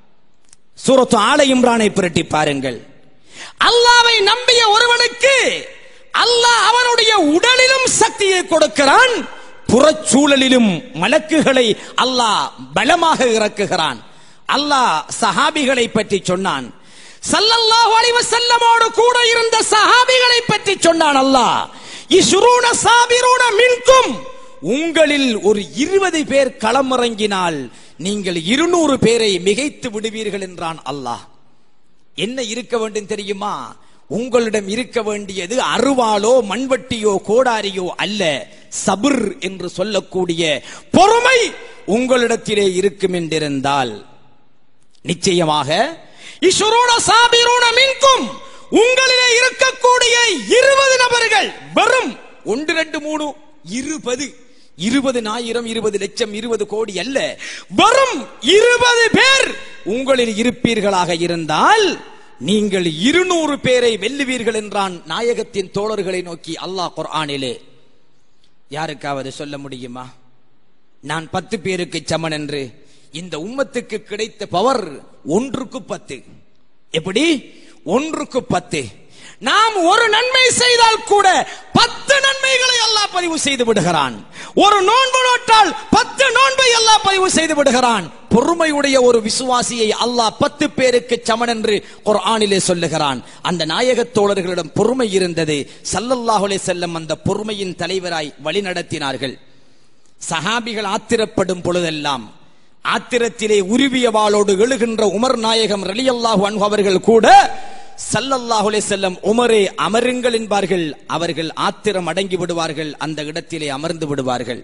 சூரத்து ஆல இம்ரானை புரட்டி பாருங்கள் அல்லாவை நம்பிய ஒருவனுக்கு அல்லாஹ் அவனுடைய உடலிலும் சக்தியை கொடுக்கிறான் புறச்சூழலிலும் மலக்குகளை அல்லாஹ் பலமாக இறக்குகிறான் அல்லாஹ் சஹாபிகளை பற்றி சொன்னான் சல்லல்லாஹு அலைஹி வஸல்லமோடு கூட இருந்த சஹாபிகளை பற்றி சொன்னான் அல்லாஹ் இஸ்ரூன சாபிரூன மின்கும் உங்களில் ஒரு இருபது பேர் களமிறங்கினால் நீங்கள் இருநூறு பேரை மிகைத்து விடுவீர்கள் என்றான் அல்லாஹ் என்ன இருக்க வேண்டும் தெரியுமா உங்களிடம் இருக்க வேண்டியது அருவாளோ மண்வட்டியோ கோடாரியோ அல்ல சபுர் என்று சொல்லக்கூடிய பொறுமை உங்களிடத்திலே இருக்கும் என்றிருந்தால் நிச்சயமாக இஸ்வரோட சாபிரோன மின்கும் உங்களிலே இருக்கக்கூடிய இருபது நபர்கள் வெறும் ஒன்று ரெண்டு மூணு இருபது இருபது ஆயிரம் இருபது லட்சம் இருபது கோடி அல்ல வெறும் இருபது பேர் உங்களில் இருப்பீர்களாக இருந்தால் நீங்கள் இருநூறு பேரை வெல்லுவீர்கள் என்றான் நாயகத்தின் தோழர்களை நோக்கி அல்லாஹ் குர்ஆனிலே யாருக்காவது சொல்ல முடியுமா நான் பத்து பேருக்கு சமன் என்று இந்த உம்மத்துக்கு கிடைத்த பவர் ஒன்றுக்கு பத்து எப்படி ஒன்றுக்கு பத்து நாம் ஒரு நன்மை செய்தால் கூட பத்து நன்மைகளை அல்லாஹ் பதிவு செய்து விடுகிறான் ஒரு நோன்பு நோட்டால் பத்து நோன்பை அல்லாஹ் பதிவு செய்து விடுகிறான் பொறுமையுடைய ஒரு விசுவாசியை அல்லாஹ் பத்து பேருக்கு சமன் என்று குர்ஆனிலே சொல்லுகிறான் அந்த நாயகத் தோழர்களிடம் பொறுமை இருந்தது சல்லல்லாஹு அலைஹி செல்லம் அந்த பொறுமையின் தலைவராய் வழி நடத்தினார்கள் சஹாபிகள் ஆத்திரப்படும் பொழுதெல்லாம் ஆத்திரத்திலே உருவிய வாளோடு எழுகின்ற உமர் நாயகம் ரலியல்லாஹு அன்ஹு அவர்கள் கூட சல்லல்லாஹு அலைஹி செல்லம் உமரே அமருங்கள் என்பார்கள் அவர்கள் ஆத்திரம் அடங்கி விடுவார்கள் அந்த இடத்திலே அமர்ந்து விடுவார்கள்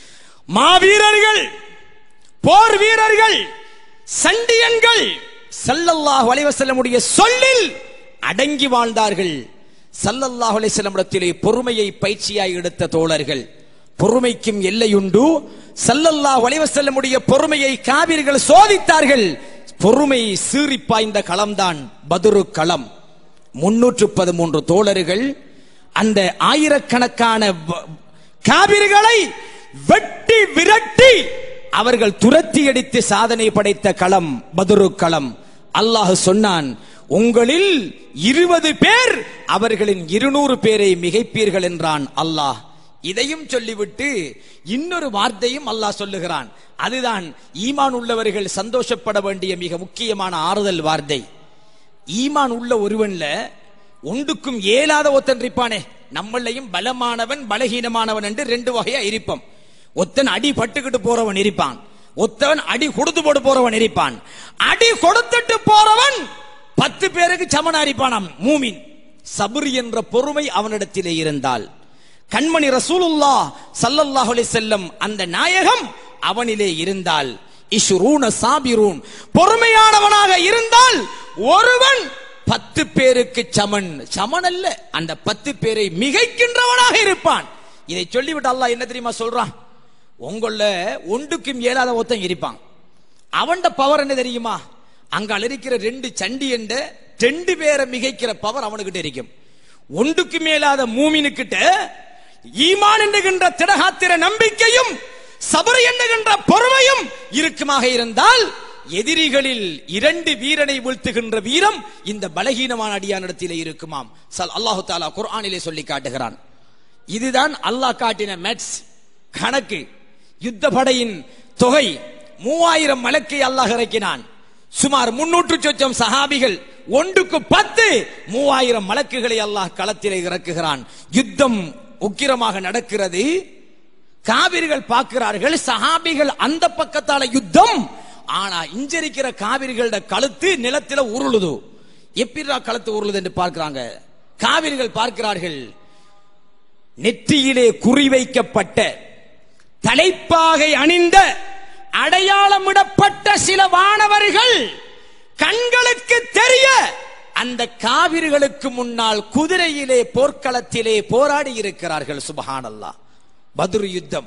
மாவீரர்கள் போர் வீரர்கள் சண்டியன்கள் சல்லல்லாஹு அலைஹி வஸல்லமுடைய சொல்லில் அடங்கி வாழ்ந்தார்கள் சல்லல்லாஹு அலைஹி வஸல்லமிடத்திலே பொறுமையை பயிற்சியாய் எடுத்த தோழர்கள் பொறுமைக்கும் எல்லையுண்டு சல்லல்லாஹு அலைஹி வஸல்லமுடைய பொறுமையை காவிர்கள் சோதித்தார்கள் பொறுமை சீறி பாய்ந்த களம்தான் பதுரு களம் முன்னூற்று பதிமூன்று தோழர்கள் அந்த ஆயிரக்கணக்கான வ- காவிர்களை வெட்டி விரட்டி அவர்கள் துரத்தி அடித்து சாதனை படைத்த களம் பதுரு களம் அல்லாஹ் சொன்னான் உங்களில் இருபது பேர் அவர்களின் இருநூறு பேரை மிகைப்பீர்கள் என்றான் அல்லாஹ் இதையும் சொல்லிவிட்டு இன்னொரு வார்த்தையும் அல்லாஹ் சொல்லுகிறான் அதுதான் ஈமான் உள்ளவர்கள் சந்தோஷப்பட வேண்டிய மிக முக்கியமான ஆறுதல் வார்த்தை ஈமான் உள்ள ஒருவன்ல ஒன்றுக்கும் ஏலாத ஒருத்தன் இருப்பானே நம்மளையும் பலமானவன் பலகீனமானவன் என்று ரெண்டு வகையா இருப்போம் ஒத்தன் அடி பட்டுக்கிட்டு போறவன் இருப்பான் ஒத்தவன் அடி கொடுத்து போட்டு போறவன் இருப்பான் அடி கொடுத்துட்டு போறவன் பத்து பேருக்கு சமனா இருப்பானாம் மூமின் சபுர் என்ற பொறுமை அவனிடத்திலே இருந்தால் கண்மணி ரசூலுல்லா ஸல்லல்லாஹு அலைஹி செல்லம் அந்த நாயகம் அவனிலே இருந்தால் இஷ்ரூன சாபிரூன் பொறுமையானவனாக இருந்தால் ஒருவன் பத்து பேருக்கு சமன் சமன் அல்ல அந்த பத்து பேரை மிகைக்கின்றவனாக இருப்பான் இதை சொல்லிவிட்டு அல்லாஹ் என்ன தெரியுமா சொல்றான் உங்கள ஒன்றுக்கும் இயலாத ஒருத்தன் இருப்பான் அவன்ட பவர் என்ன தெரியுமா அங்கால இருக்கிற ரெண்டு சண்டி என்ற ரெண்டு பேரை மிகைக்கிற பவர் அவனுக்கிட்ட இருக்கும் ஒன்றுக்கு மேலாத மூமினுக்கிட்ட ஈமான் என்கின்ற திடகாத்திர நம்பிக்கையும் சபர் என்கின்ற பொறுமையும் இருக்குமாக இருந்தால் எதிரிகளில் இரண்டு வீரனை வீழ்த்துகின்ற வீரம் இந்த பலகீனமான அடியானிடத்திலே இருக்குமாம் சல் அல்லாஹு தாலா குர்ஆனிலே சொல்லி காட்டுகிறான் இதுதான் அல்லாஹ் காட்டின மேட்ஸ் கணக்கு யுத்த படையின் தொகை மூவாயிரம் மலக்கை அல்லாஹ் இறக்கினான் சுமார் முன்னூற்று சொச்சம் சஹாபிகள் ஒன்றுக்கு பத்து மூவாயிரம் மலக்குகளை அல்லாஹ் களத்திலே இறக்குகிறான் யுத்தம் உக்கிரமாக நடக்கிறது காவிர்கள் பார்க்கிறார்கள் சஹாபிகள் அந்த பக்கத்தால யுத்தம் ஆனா இஞ்சரிக்கிற காவிரிகளோட கழுத்து நிலத்தில உருளுது எப்படிடா கழுத்து உருளுது என்று பார்க்கிறாங்க காவிரிகள் பார்க்கிறார்கள் நெற்றியிலே குறிவைக்கப்பட்ட தலைப்பாகை அணிந்த அடையாளமிடப்பட்ட சில வானவர்கள் கண்களுக்கு தெரிய அந்த காவிர்களுக்கு முன்னால் குதிரையிலே போர்க்களத்திலே போராடி இருக்கிறார்கள் சுபஹானல்லாஹ் பத்ரு யுத்தம்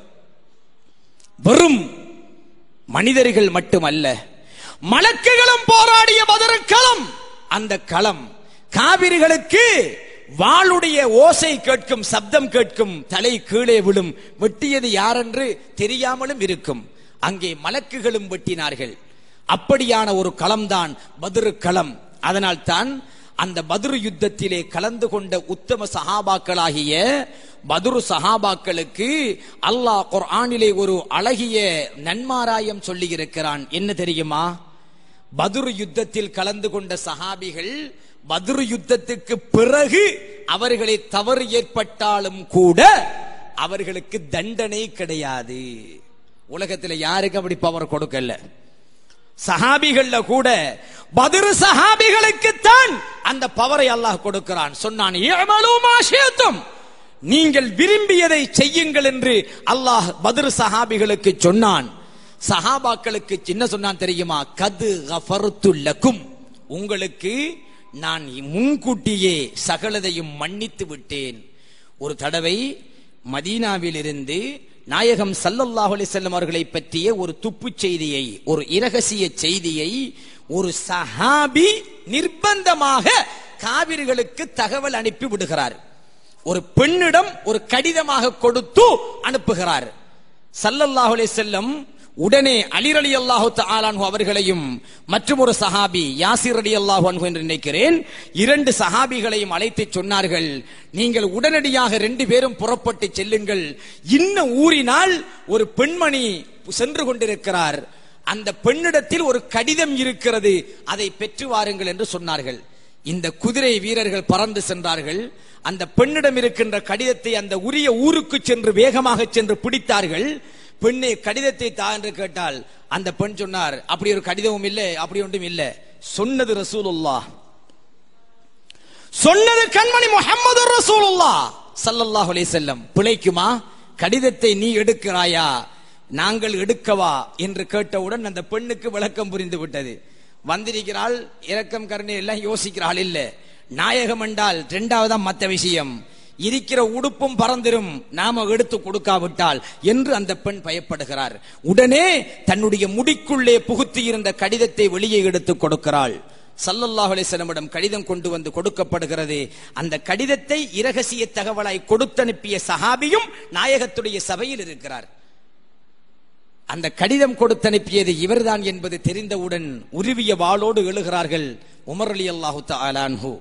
வெறும் மனிதர்கள் மட்டுமல்ல மலக்குகளும் போராடிய பதறு களம் அந்த களம் காவிரிகளுக்கு வாளுடைய ஓசை கேட்கும் சப்தம் கேட்கும் தலை கீழே விழும் வெட்டியது யாரென்று தெரியாமலும் இருக்கும் அங்கே மலக்குகளும் வெட்டினார்கள் அப்படியான ஒரு களம்தான் பதுரு களம் அதனால் தான் அந்த பதுரு யுத்தத்திலே கலந்து கொண்ட உத்தம சஹாபாக்களாகிய பதுரு சஹாபாக்களுக்கு அல்லாஹ் குர்ஆனிலே ஒரு அழகிய நன்மாராயம் சொல்லி இருக்கிறான் என்ன தெரியுமா பதுரு யுத்தத்தில் கலந்து கொண்ட சஹாபிகள் பதுரு யுத்தத்துக்கு பிறகு அவர்களை தவறு ஏற்பட்டாலும் கூட அவர்களுக்கு தண்டனை கிடையாது உலகத்தில் யாருக்கு அப்படி பவர் கொடுக்கல சஹாபிகள்ல கூட பதிரு சஹாபிகளுக்கு தான் அந்த பவரை அல்லாஹ் கொடுக்கிறான் சொன்னான் "இஅமலூ மா ஷி'தும்." நீங்கள் விரும்பியதை செய்யுங்கள் என்று அல்லாஹ் பதிரு சஹாபிகளுக்கு சொன்னான் சஹாபாக்களுக்கு என்ன சொன்னான் தெரியுமா கது கஃபர்து லக்கும் உங்களுக்கு நான் முன்கூட்டியே சகலதையும் மன்னித்து விட்டேன் ஒரு தடவை மதீனாவில் இருந்து நாயகம் சல்லல்லாஹு அலைஹி வஸல்லம் அவர்களை பற்றிய ஒரு துப்பு செய்தியை ஒரு இரகசிய செய்தியை ஒரு சஹாபி நிர்பந்தமாக காவிர்களுக்கு தகவல் அனுப்பி விடுகிறார் ஒரு பெண்ணிடம் ஒரு கடிதமாக கொடுத்து அனுப்புகிறார் சல்லல்லாஹு அலைஹி வஸல்லம் உடனே அலிர் அலி அல்லாஹு தஆலான்ஹு அவர்களையும் மற்றும் ஒரு சஹாபி யாசிர் அலி அல்லாஹு அன்ஹு என்று நினைக்கிறேன் இரண்டு சஹாபிகளையும் அழைத்து சொன்னார்கள் நீங்கள் உடனடியாக ரெண்டு பேரும் புறப்பட்டு செல்லுங்கள் இன்ன ஊரினால் ஒரு பெண்மணி சென்று கொண்டிருக்கிறார் அந்த பெண்ணிடத்தில் ஒரு கடிதம் இருக்கிறது அதை பெற்று வாருங்கள் என்று சொன்னார்கள் இந்த குதிரை வீரர்கள் பறந்து சென்றார்கள் அந்த பெண்ணிடம் இருக்கின்ற கடிதத்தை அந்த உரிய ஊருக்கு சென்று வேகமாக சென்று பிடித்தார்கள் பெண்ணே கடிதத்தை தா என்று கேட்டால் அந்த பெண் சொன்னார் அப்படி ஒரு கடிதமும் இல்லை அப்படி ஒன்றும் இல்லை சொன்னது ரசூலுல்லாஹ் சொன்னது கண்மணி முஹம்மது ரசூலுல்லாஹ் ஸல்லல்லாஹு அலைஹி வஸல்லம் பிழைக்குமா கடிதத்தை நீ எடுக்கிறாயா நாங்கள் எடுக்கவா என்று கேட்டவுடன் அந்த பெண்ணுக்கு விளக்கம் புரிந்து விட்டது வந்திருக்கிறாள் இரக்கம் கருணை எல்லாம் யோசிக்கிறாள் இல்ல நாயகம் என்றால் இரண்டாவதா மத்த விஷயம் இருக்கிற உடுப்பும் பறந்திரும் நாம எடுத்து கொடுக்காவிட்டால் என்று அந்த பெண் பயப்படுகிறார் உடனே தன்னுடைய முடிக்குள்ளே புகுத்தி இருந்த கடிதத்தை வெளியே எடுத்து கொடுக்கிறாள் சல்லல்லாஹு அலைஹி வஸல்லமிடம் கடிதம் கொண்டு வந்து கொடுக்கப்படுகிறது அந்த கடிதத்தை இரகசிய தகவலாய் கொடுத்தனுப்பிய சஹாபியும் நாயகத்துடைய சபையில் இருக்கிறார் அந்த கடிதம் கொடுத்தனுப்பியது இவர்தான் என்பது தெரிந்தவுடன் உருவிய வாளோடு எழுகிறார்கள் உமர் அலி அல்லாஹு தஆலான்ஹு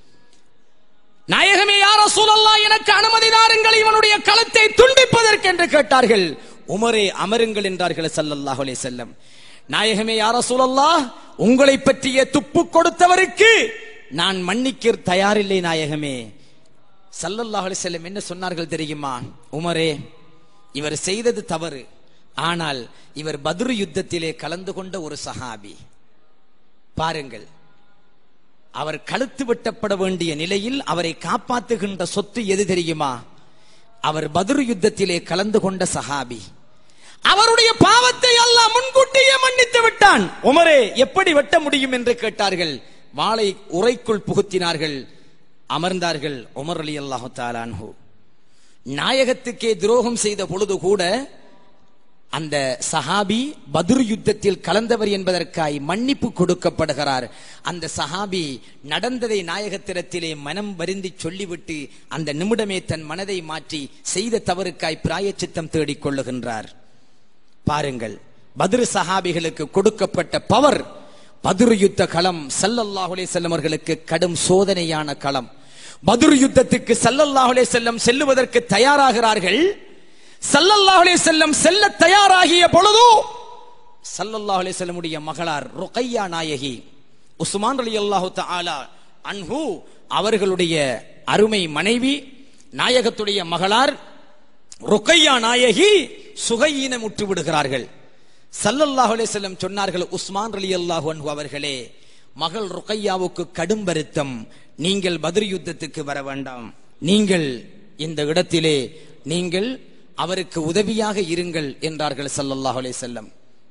நாயகமே யார் ரசூலல்லாஹ் எனக்கு அனுமதி தாருங்கள் இவனுடைய களத்தை துண்டிப்பதற்கு என்று கேட்டார்கள் உமரே அமருங்கள் என்றார்கள் ஸல்லல்லாஹு அலைஹி வஸல்லம் நாயகமே யார் ரசூலல்லாஹ் உங்களை பற்றிய துப்பு கொடுத்தவருக்கு நான் மன்னிக்க தயாரில்லை நாயகமே ஸல்லல்லாஹு அலைஹி வஸல்லம் என்ன சொன்னார்கள் தெரியுமா உமரே இவர் செய்தது தவறு ஆனால் இவர் பத்ரு யுத்தத்திலே கலந்து கொண்ட ஒரு சஹாபி பாருங்கள் அவர் கழுத்து வெட்டப்பட வேண்டிய நிலையில் அவரை காப்பாற்றுகின்ற சொத்து எது தெரியுமா அவர் பத்ரு யுத்தத்திலே கலந்து கொண்ட சஹாபி அவருடைய பாவத்தை அல்லாஹ் முன்கூட்டியே மன்னித்து விட்டான் உமரே எப்படி வெட்ட முடியும் என்று கேட்டார்கள் வாளை உரைக்குள் புகுத்தினார்கள் அமர்ந்தார்கள் உமர் அலி அல்லாஹு தாலான்ஹு நாயகத்துக்கே துரோகம் செய்த பொழுது கூட அந்த சஹாபி பத்ர் யுத்தத்தில் கலந்தவர் என்பதற்காய் மன்னிப்பு கொடுக்கப்படுகிறார் அந்த சஹாபி நடந்ததை நாயகத்திடத்திலே மனம் வருந்தி சொல்லிவிட்டு அந்த நிமிடமே தன் மனதை மாற்றி செய்த தவறுக்காய் பிராயச்சித்தம் தேடிக் கொள்ளுகின்றார் பாருங்கள் பத்ரு சஹாபிகளுக்கு கொடுக்கப்பட்ட பவர் பத்ரு யுத்த களம் சல்லல்லாஹு அலைஹி வஸல்லம் அவர்களுக்கு கடும் சோதனையான களம் பத்ரு யுத்தத்துக்கு சல்லல்லாஹு அலைஹி வஸல்லம் செல்லுவதற்கு தயாராகிறார்கள் சல்லல்லாஹு அலைஹி வஸல்லம் செல்ல தயாராகிய பொழுது சல்லல்லாஹு அலைஹி வஸல்லமுடைய மகளார் ருகையா நாயகி உஸ்மான் ரலியல்லாஹு தஆலா அன்ஹு அவர்களுடைய அருமை மனைவி நாயகத்துடைய மகளார் ருக்கையா நாயகி சுகையீனமுற்று விடுகிறார்கள் சல்லல்லாஹு அலைஹி வஸல்லம் சொன்னார்கள் உஸ்மான் ரலியல்லாஹு அன்ஹு அவர்களே மகள் ருக்கையாவுக்கு கடும் வருத்தம் நீங்கள் பத்ர் யுத்தத்துக்கு வர வேண்டாம் நீங்கள் இந்த இடத்திலே நீங்கள் அவருக்கு உதவியாக இருங்கள் என்றார்கள் சல்லல்லாஹு அலைஹி வஸல்லம்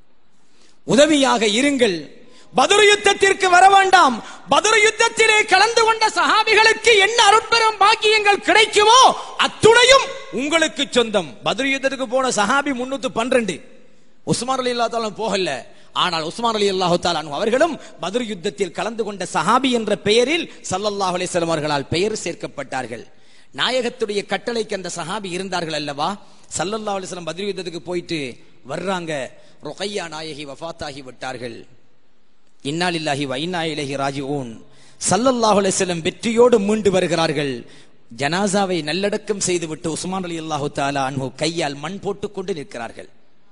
உதவியாக இருங்கள் பதுரு யுத்தத்திற்கு வர வேண்டாம் பதுரு யுத்தத்திலே கலந்து கொண்ட சஹாபிகளுக்கு என்ன அருட்பெரும் பாக்கியங்கள் கிடைக்குமோ அத்துணையும் உங்களுக்கு சொந்தம் பதுரு யுத்தத்துக்கு போன சஹாபி முன்னூத்து பன்னிரண்டு உஸ்மான் அலி அல்லா போகல ஆனால் உஸ்மான் அலி அல்லாஹு தாலான் அவர்களும் பதுரு யுத்தத்தில் கலந்து கொண்ட சஹாபி என்ற பெயரில் சல்லல்லாஹு அலைஹி வஸல்லம் அவர்களால் பெயர் சேர்க்கப்பட்டார்கள் நாயகத்துடைய கட்டளைக்கு அந்த சஹாபி இருந்தார்கள் அல்லவா சல்லல்லாஹு அலைஹி வஸல்லம் பத்ர் யுத்தத்துக்கு போயிட்டு வர்றாங்க ருகையா நாயகி வஃபாத்தாகி விட்டார்கள் இன்னாலில்லாஹி வ இன்னா இலைஹி ராஜிஊன் சல்லல்லாஹு அலைஹி வஸல்லம் வெற்றியோடு மீண்டு வருகிறார்கள் ஜனாசாவை நல்லடக்கம் செய்துவிட்டு உஸ்மான் அலி அல்லாஹு தாலா அன்ஹு கையால் மண் போட்டுக்கொண்டு நிற்கிறார்கள்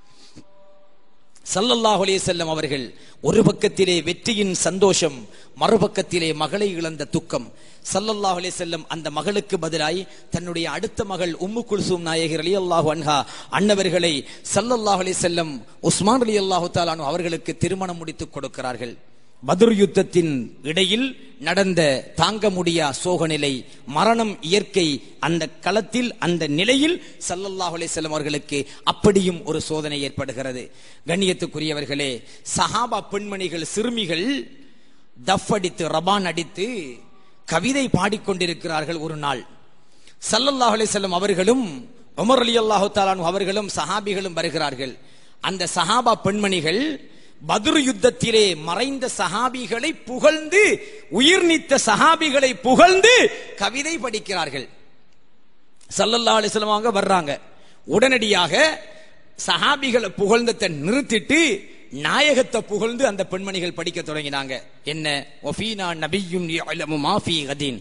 சல்லல்லாஹு அலைஹி வஸல்லம் அவர்கள் ஒரு பக்கத்திலே வெற்றியின் சந்தோஷம் மறுபக்கத்திலே மகளை இழந்த துக்கம் சல்லல்லாஹு அலைஹி வஸல்லம் அந்த மகளுக்கு பதிலாய் தன்னுடைய அடுத்த மகள் உம்மு குல்சூம் நாயகி ரலியல்லாஹு அன்ஹா அன்னவர்களை சல்லல்லாஹு அலைஹி வஸல்லம் உஸ்மான் ரலியல்லாஹு தஆலா அன்ஹு அவர்களுக்கு திருமணம் முடித்து கொடுக்கிறார்கள் பத்ர் யுத்தத்தின் இடையில் நடந்த தாங்க முடியா சோகநிலை மரணம் இயற்கை அந்த களத்தில் அந்த நிலையில் சல்லல்லாஹு அலைஹி வஸல்லம் அவர்களுக்கு அப்படியும் ஒரு சோதனை ஏற்படுகிறது கண்ணியத்துக்குரியவர்களே சஹாபா பெண்மணிகள் சிறுமிகள் தஃப் அடித்து ரபான் அடித்து கவிதை பாடிக்கொண்டிருக்கிறார்கள் ஒரு நாள் சல்லல்லாஹு அலைஹி வஸல்லம் அவர்களும் உமர் அலி அல்லாஹு தாலானு அவர்களும் சஹாபிகளும் வருகிறார்கள் அந்த சஹாபா பெண்மணிகள் பத்ரு யுத்தத்திலே மறைந்த சஹாபிகளை புகழ்ந்து உயிர் நீத்த சஹாபிகளை புகழ்ந்து கவிதை படிக்கிறார்கள் சல்லல்லா அலிஸ்லமாக வர்றாங்க உடனடியாக சஹாபிகளை புகழ்ந்தத்தை நிறுத்திட்டு நாயகத்தை புகழ்ந்து அந்த பெண்மணிகள் படிக்க தொடங்கினாங்க என்ன ஒஃபீனா நபியுன் யஅலமு மா ஃபீ கதீன்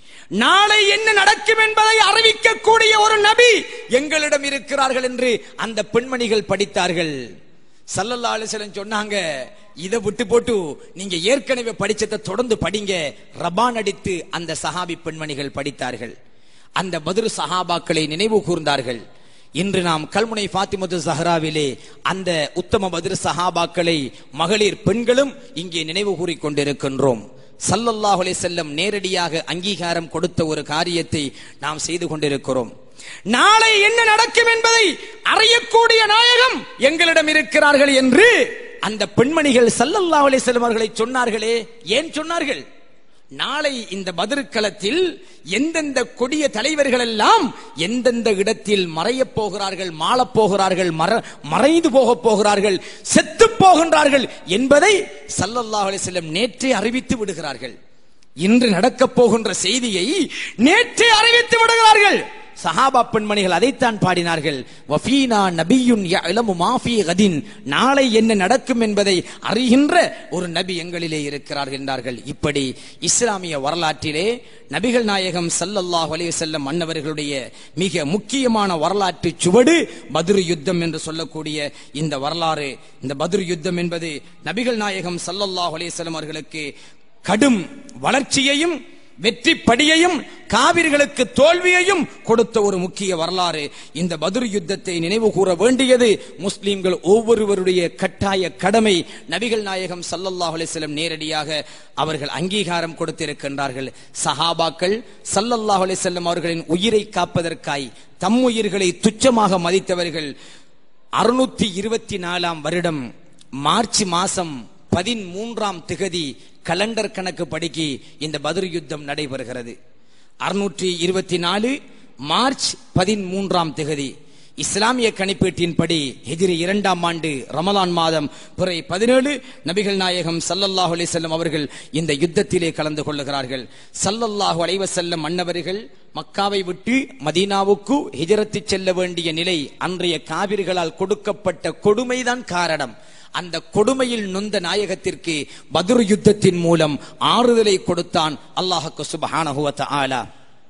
நாளை என்ன நடக்கும் என்பதை அறிவிக்கக்கூடிய ஒரு நபி எங்களிடம் இருக்கிறார்கள் என்று அந்த பெண்மணிகள் படித்தார்கள் சல்லல்லா அலிஸ்லம் சொன்னாங்க இதை விட்டு போட்டு நீங்க ஏற்கனவே படிச்சதை தொடர்ந்து படிங்க ரபான் அடித்து அந்த சஹாபி பெண்மணிகள் படித்தார்கள் அந்த பதிரு சஹாபாக்களை நினைவு கூர்ந்தார்கள் இன்று நாம் கல்முனை ஃபாத்திமது ஜஹராவிலே அந்த உத்தம பதிரு சஹாபாக்களை மகளிர் பெண்களும் இங்கே நினைவு கூறிக் கொண்டிருக்கின்றோம் சல்லல்லாஹு அலைஹி செல்லம் நேரடியாக அங்கீகாரம் கொடுத்த ஒரு காரியத்தை நாம் செய்து கொண்டிருக்கிறோம் நாளை என்ன நடக்கும் என்பதை அறியக்கூடிய நாயகம் எங்களிடம் இருக்கிறார்கள் என்று அந்த பெண்மணிகள் சல்லல்லாஹு அலைஹி வஸல்லம் அவர்களை சொன்னார்களே ஏன் சொன்னார்கள் நாளை இந்த பதிர்களத்தில் எந்தெந்த கொடிய தலைவர்கள் எல்லாம் எந்தெந்த இடத்தில் மறையப் போகிறார்கள் மாளப் போகிறார்கள் மற மறைந்து போகப் போகிறார்கள் செத்து போகின்றார்கள் என்பதை சல்லல்லாஹு அலைஹி வஸல்லம் நேற்றே அறிவித்து விடுகிறார்கள் இன்று நடக்கப் போகின்ற செய்தியை நேற்றே அறிவித்து விடுகிறார்கள் சஹாபா பெண்மணிகள் அதைத்தான் பாடினார்கள் வஃபீனா நபியுன் யஅலமு மா ஃபீ கதின் நாளை என்ன நடக்கும் என்பதை அறிகின்ற ஒரு நபி எங்களிலே இருக்கிறார் என்றார்கள் இப்படி இஸ்லாமிய வரலாற்றிலே நபிகள் நாயகம் ஸல்லல்லாஹு அலைஹி வஸல்லம் மன்னவர்களுடைய மிக முக்கியமான வரலாற்று சுவடு பத்ரு யுத்தம் என்று சொல்லக்கூடிய இந்த வரலாறு இந்த பத்ரு யுத்தம் என்பது நபிகள் நாயகம் ஸல்லல்லாஹு அலைஹி வஸல்லம் அவர்களுக்கு கடும் வளர்ச்சியையும் வெற்றி படியையும் காவிர்களுக்கு தோல்வியையும் கொடுத்த ஒரு முக்கிய வரலாறு இந்த பத்ர் யுத்தத்தை நினைவு கூற வேண்டியது முஸ்லிம்கள் ஒவ்வொருவருடைய கட்டாய கடமை நபிகள் நாயகம் சல்லல்லாஹு அலைஹி வஸல்லம் நேரடியாக அவர்கள் அங்கீகாரம் கொடுத்திருக்கின்றார்கள் சஹாபாக்கள் சல்லல்லாஹு அலைஹி வஸல்லம் அவர்களின் உயிரை காப்பதற்காய் தம் உயிர்களை துச்சமாக மதித்தவர்கள் அறுநூத்தி இருபத்தி நாலாம் வருடம் மார்ச் மாசம் பதிமூன்றாம் திகதி கலண்டர் கணக்கு படிக்கு இந்த பத்ர் யுத்தம் நடைபெறுகிறது அறுநூற்றி இருபத்தி நாலு மார்ச் பதிமூன்றாம் திகதி இஸ்லாமிய கணிப்பீட்டின்படி ஹிஜ்ரி இரண்டாம் ஆண்டு ரமலான் மாதம் பிறை பதினேழு நபிகள் நாயகம் சல்லல்லாஹு அலைஹி வஸல்லம் அவர்கள் இந்த யுத்தத்திலே கலந்து கொள்ளுகிறார்கள் சல்லல்லாஹு அலைஹி வஸல்லம் மன்னவர்கள் மக்காவை விட்டு மதீனாவுக்கு ஹிஜரத்து செல்ல வேண்டிய நிலை அன்றைய காவிர்களால் கொடுக்கப்பட்ட கொடுமைதான் காரணம் அந்த கொடுமையில் நொந்த நாயகத்திற்கு பத்ரு யுத்தத்தின் மூலம் ஆறுதலை கொடுத்தான் அல்லாஹுக்கு சுபஹானஹு வ தஆலா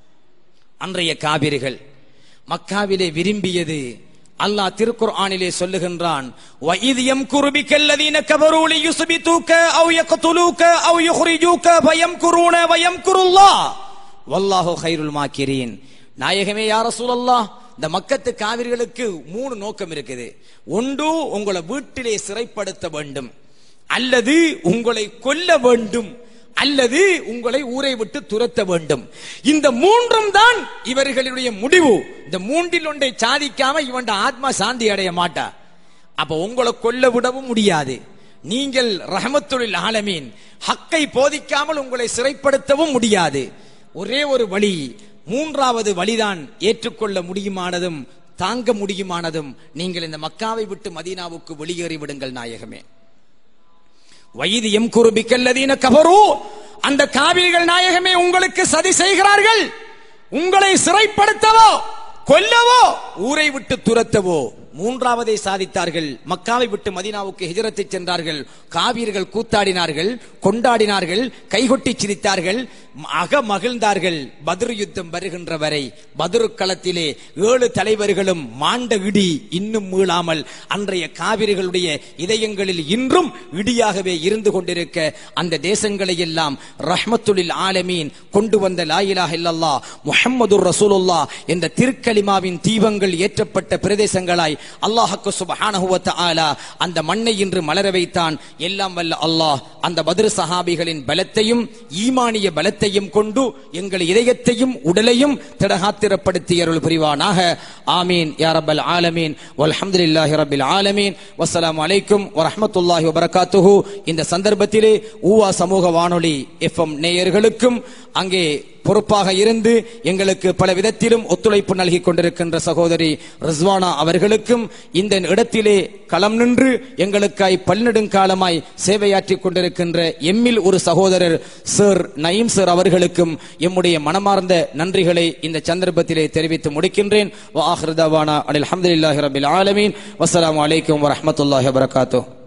அன்றைய காபிர்கள் மக்காவிலே விரும்பியது அல்லாஹ் திருக்குர்ஆனிலே சொல்லுகின்றான் وَإِذْ يَمْكُرُ بِكَ الَّذِينَ كَفَرُوا لِيُثْبِتُوكَ أَوْ يَقْتُلُوكَ أَوْ يُخْرِجُوكَ فَيَمْكُرُونَ وَيَمْكُرُ اللَّهُ وَاللَّهُ خَيْرُ الْمَاكِرِينَ நாயகமே யா ரசூலல்லாஹ் இந்த மக்கத்து காவிர்களுக்கு மூணு நோக்கம் இருக்குது ஒன்று உங்களை வீட்டிலே சிறைப்படுத்த வேண்டும் அல்லது உங்களை கொல்ல வேண்டும் அல்லது உங்களை ஊரை விட்டு துரத்த வேண்டும் இந்த மூன்றும் தான் இவர்களுடைய முடிவு இந்த மூன்றில் ஒன்றை சாதிக்காம இவன் ஆத்மா சாந்தி அடைய மாட்டா அப்ப உங்களை கொல்ல விடவும் முடியாது நீங்கள் ரஹமத்துலில் ஆலமீன் ஹக்கை போதிக்காமல் உங்களை சிறைப்படுத்தவும் முடியாது ஒரே ஒரு வழி மூன்றாவது வழிதான் ஏற்றுக்கொள்ள முடியுமானதும் தாங்க முடியுமானதும் நீங்கள் இந்த மக்காவை விட்டு மதீனாவுக்கு வெளியேறி விடுங்கள் நாயகமே வயது எம் குருபிக்கல்லதீன கபரு அந்த காவிரிகள் நாயகமே உங்களுக்கு சதி செய்கிறார்கள் உங்களை சிறைப்படுத்தவோ கொல்லவோ ஊரை விட்டு துரத்தவோ மூன்றாவதை சாதித்தார்கள் மக்காவை விட்டு மதீனாவுக்கு ஹிஜரத்தை சென்றார்கள் காவியர்கள் கூத்தாடினார்கள் கொண்டாடினார்கள் கைகொட்டி சிரித்தார்கள் அக மகிழ்ந்தார்கள் பத்ரு யுத்தம் வருகின்ற வரை பத்ரு களத்திலே ஏழு தலைவர்களும் மாண்ட இடி இன்னும் மீளாமல் அன்றைய காவிரிகளுடைய இதயங்களில் இன்றும் இடியாகவே இருந்து கொண்டிருக்க அந்த தேசங்களை எல்லாம் ரஹ்மத்துலில் ஆலமீன் கொண்டு வந்த லாயிலாக இல்லல்லா முஹம்மது ரசூலுல்லா என்ற திருக்கலிமாவின் தீபங்கள் ஏற்றப்பட்ட பிரதேசங்களாய் அல்லாஹுக்கு சுபஹானஹு வ தஆலா அந்த மண்ணை இன்று மலர வைத்தான் எல்லாம் வல்ல அல்லாஹ் அந்த பத்ரு சஹாபிகளின் பலத்தையும் ஈமானிய பலத்தையும் கொண்டு எங்கள் இதயத்தையும் உடலையும் திடகாத்திரப்படுத்தி அருள் புரிவானாக ஆமீன் யா ரப்பல் ஆலமீன் வல்ஹம்துலில்லாஹி ரப்பில் ஆலமீன் வஸ்ஸலாமு அலைக்கும் வரஹ்மத்துல்லாஹி வபரகாத்துஹு இந்த சந்தர்ப்பத்திலே ஊவா சமூக வானொலி எஃப்எம் நேயர்களுக்கும் அங்கே பொறுப்பாக இருந்து எங்களுக்கு பல விதத்திலும் ஒத்துழைப்பு நல்கி கொண்டிருக்கின்ற சகோதரி ரிஸ்வானா அவர்களுக்கும் இந்த இடத்திலே களம் நின்று எங்களுக்காய் பல்நெடுங்காலமாய் சேவையாற்றிக் கொண்டிருக்கின்ற எம்மில் ஒரு சகோதரர் சர் நயீம் சார் அவர்களுக்கும் எம்முடைய மனமார்ந்த நன்றிகளை இந்த சந்தர்ப்பத்திலே தெரிவித்து முடிக்கின்றேன் வாஹிருதாவானா அனில் அஹமதுல்லாஹி ரபில் ஆலமீன் வஸ்ஸலாமு அலைக்கும் வரஹ்மத்துல்லாஹி வபரகாத்துஹ்